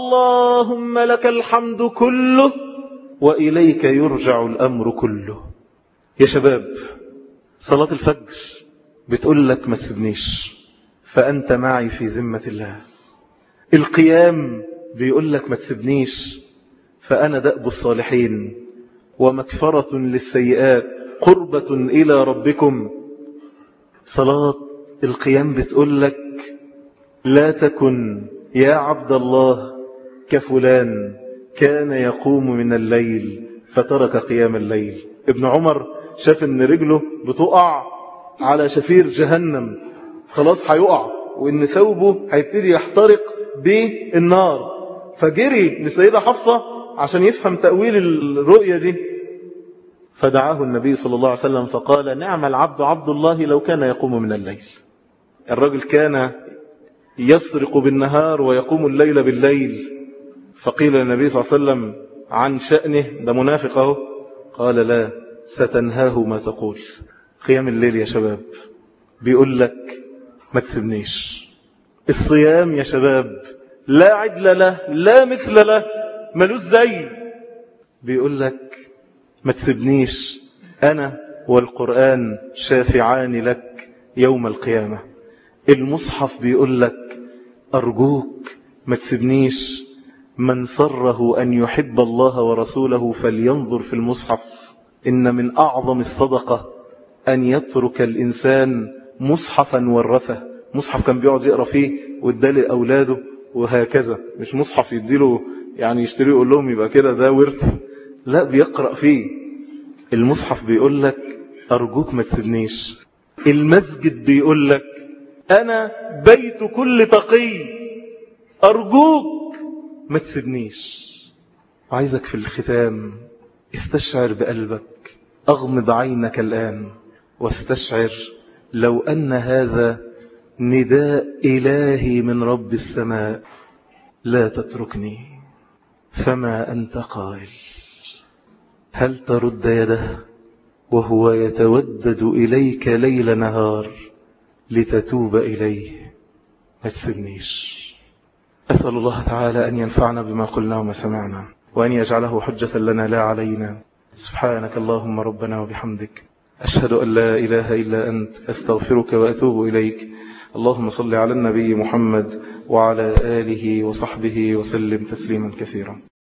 اللهم لك الحمد كله وإليك يرجع الأمر كله يا شباب صلاة الفجر بتقول لك ما تسيبنيش فأنت معي في ذمة الله القيام بيقول لك ما تسيبنيش فأنا دأب الصالحين ومكفرة للسيئات قربة إلى ربكم صلاة القيام بتقول لك لا تكن يا عبد الله كفلان كان يقوم من الليل فترك قيام الليل ابن عمر شاف ان رجله بتقع على شفير جهنم خلاص هيقع وان ثوبه هيبتدي يحترق بالنار فجري لسيدة حفصة عشان يفهم تأويل الرؤية دي فدعاه النبي صلى الله عليه وسلم فقال نعم العبد عبد الله لو كان يقوم من الليل الرجل كان يسرق بالنهار ويقوم الليل بالليل فقيل للنبي صلى الله عليه وسلم عن شأنه ده منافق اهو قال لا ستنهاه ما تقول قيام الليل يا شباب بيقول لك ما تسبنيش الصيام يا شباب لا عدل له لا مثل له ملوش زي بيقول لك ما تسبنيش أنا والقرآن شافعان لك يوم القيامة المصحف بيقول لك أرجوك ما تسبنيش من سره أن يحب الله ورسوله فلينظر في المصحف إن من أعظم الصدقة أن يترك الإنسان مصحفا ورثه مصحف كان بيقعد يقرأ فيه واداله لأولاده وهكذا مش مصحف يديله يعني يشتريه يقول لهم يبقى كده ده ورث لا بيقرأ فيه المصحف بيقول لك أرجوك ما تسيبنيش المسجد بيقول لك أنا بيت كل تقي أرجوك ما تسيبنيش عايزك في الختام استشعر بقلبك أغمض عينك الآن واستشعر لو أن هذا نداء إلهي من رب السماء لا تتركني فما أنت قائل هل ترد يده وهو يتودد إليك ليل نهار لتتوب إليه ما تسبنيش أسأل الله تعالى أن ينفعنا بما قلنا وما سمعنا وأن يجعله حجة لنا لا علينا سبحانك اللهم ربنا وبحمدك أشهد أن لا إله إلا أنت أستغفرك وأتوب إليك اللهم صل على النبي محمد وعلى آله وصحبه وسلم تسليما كثيرا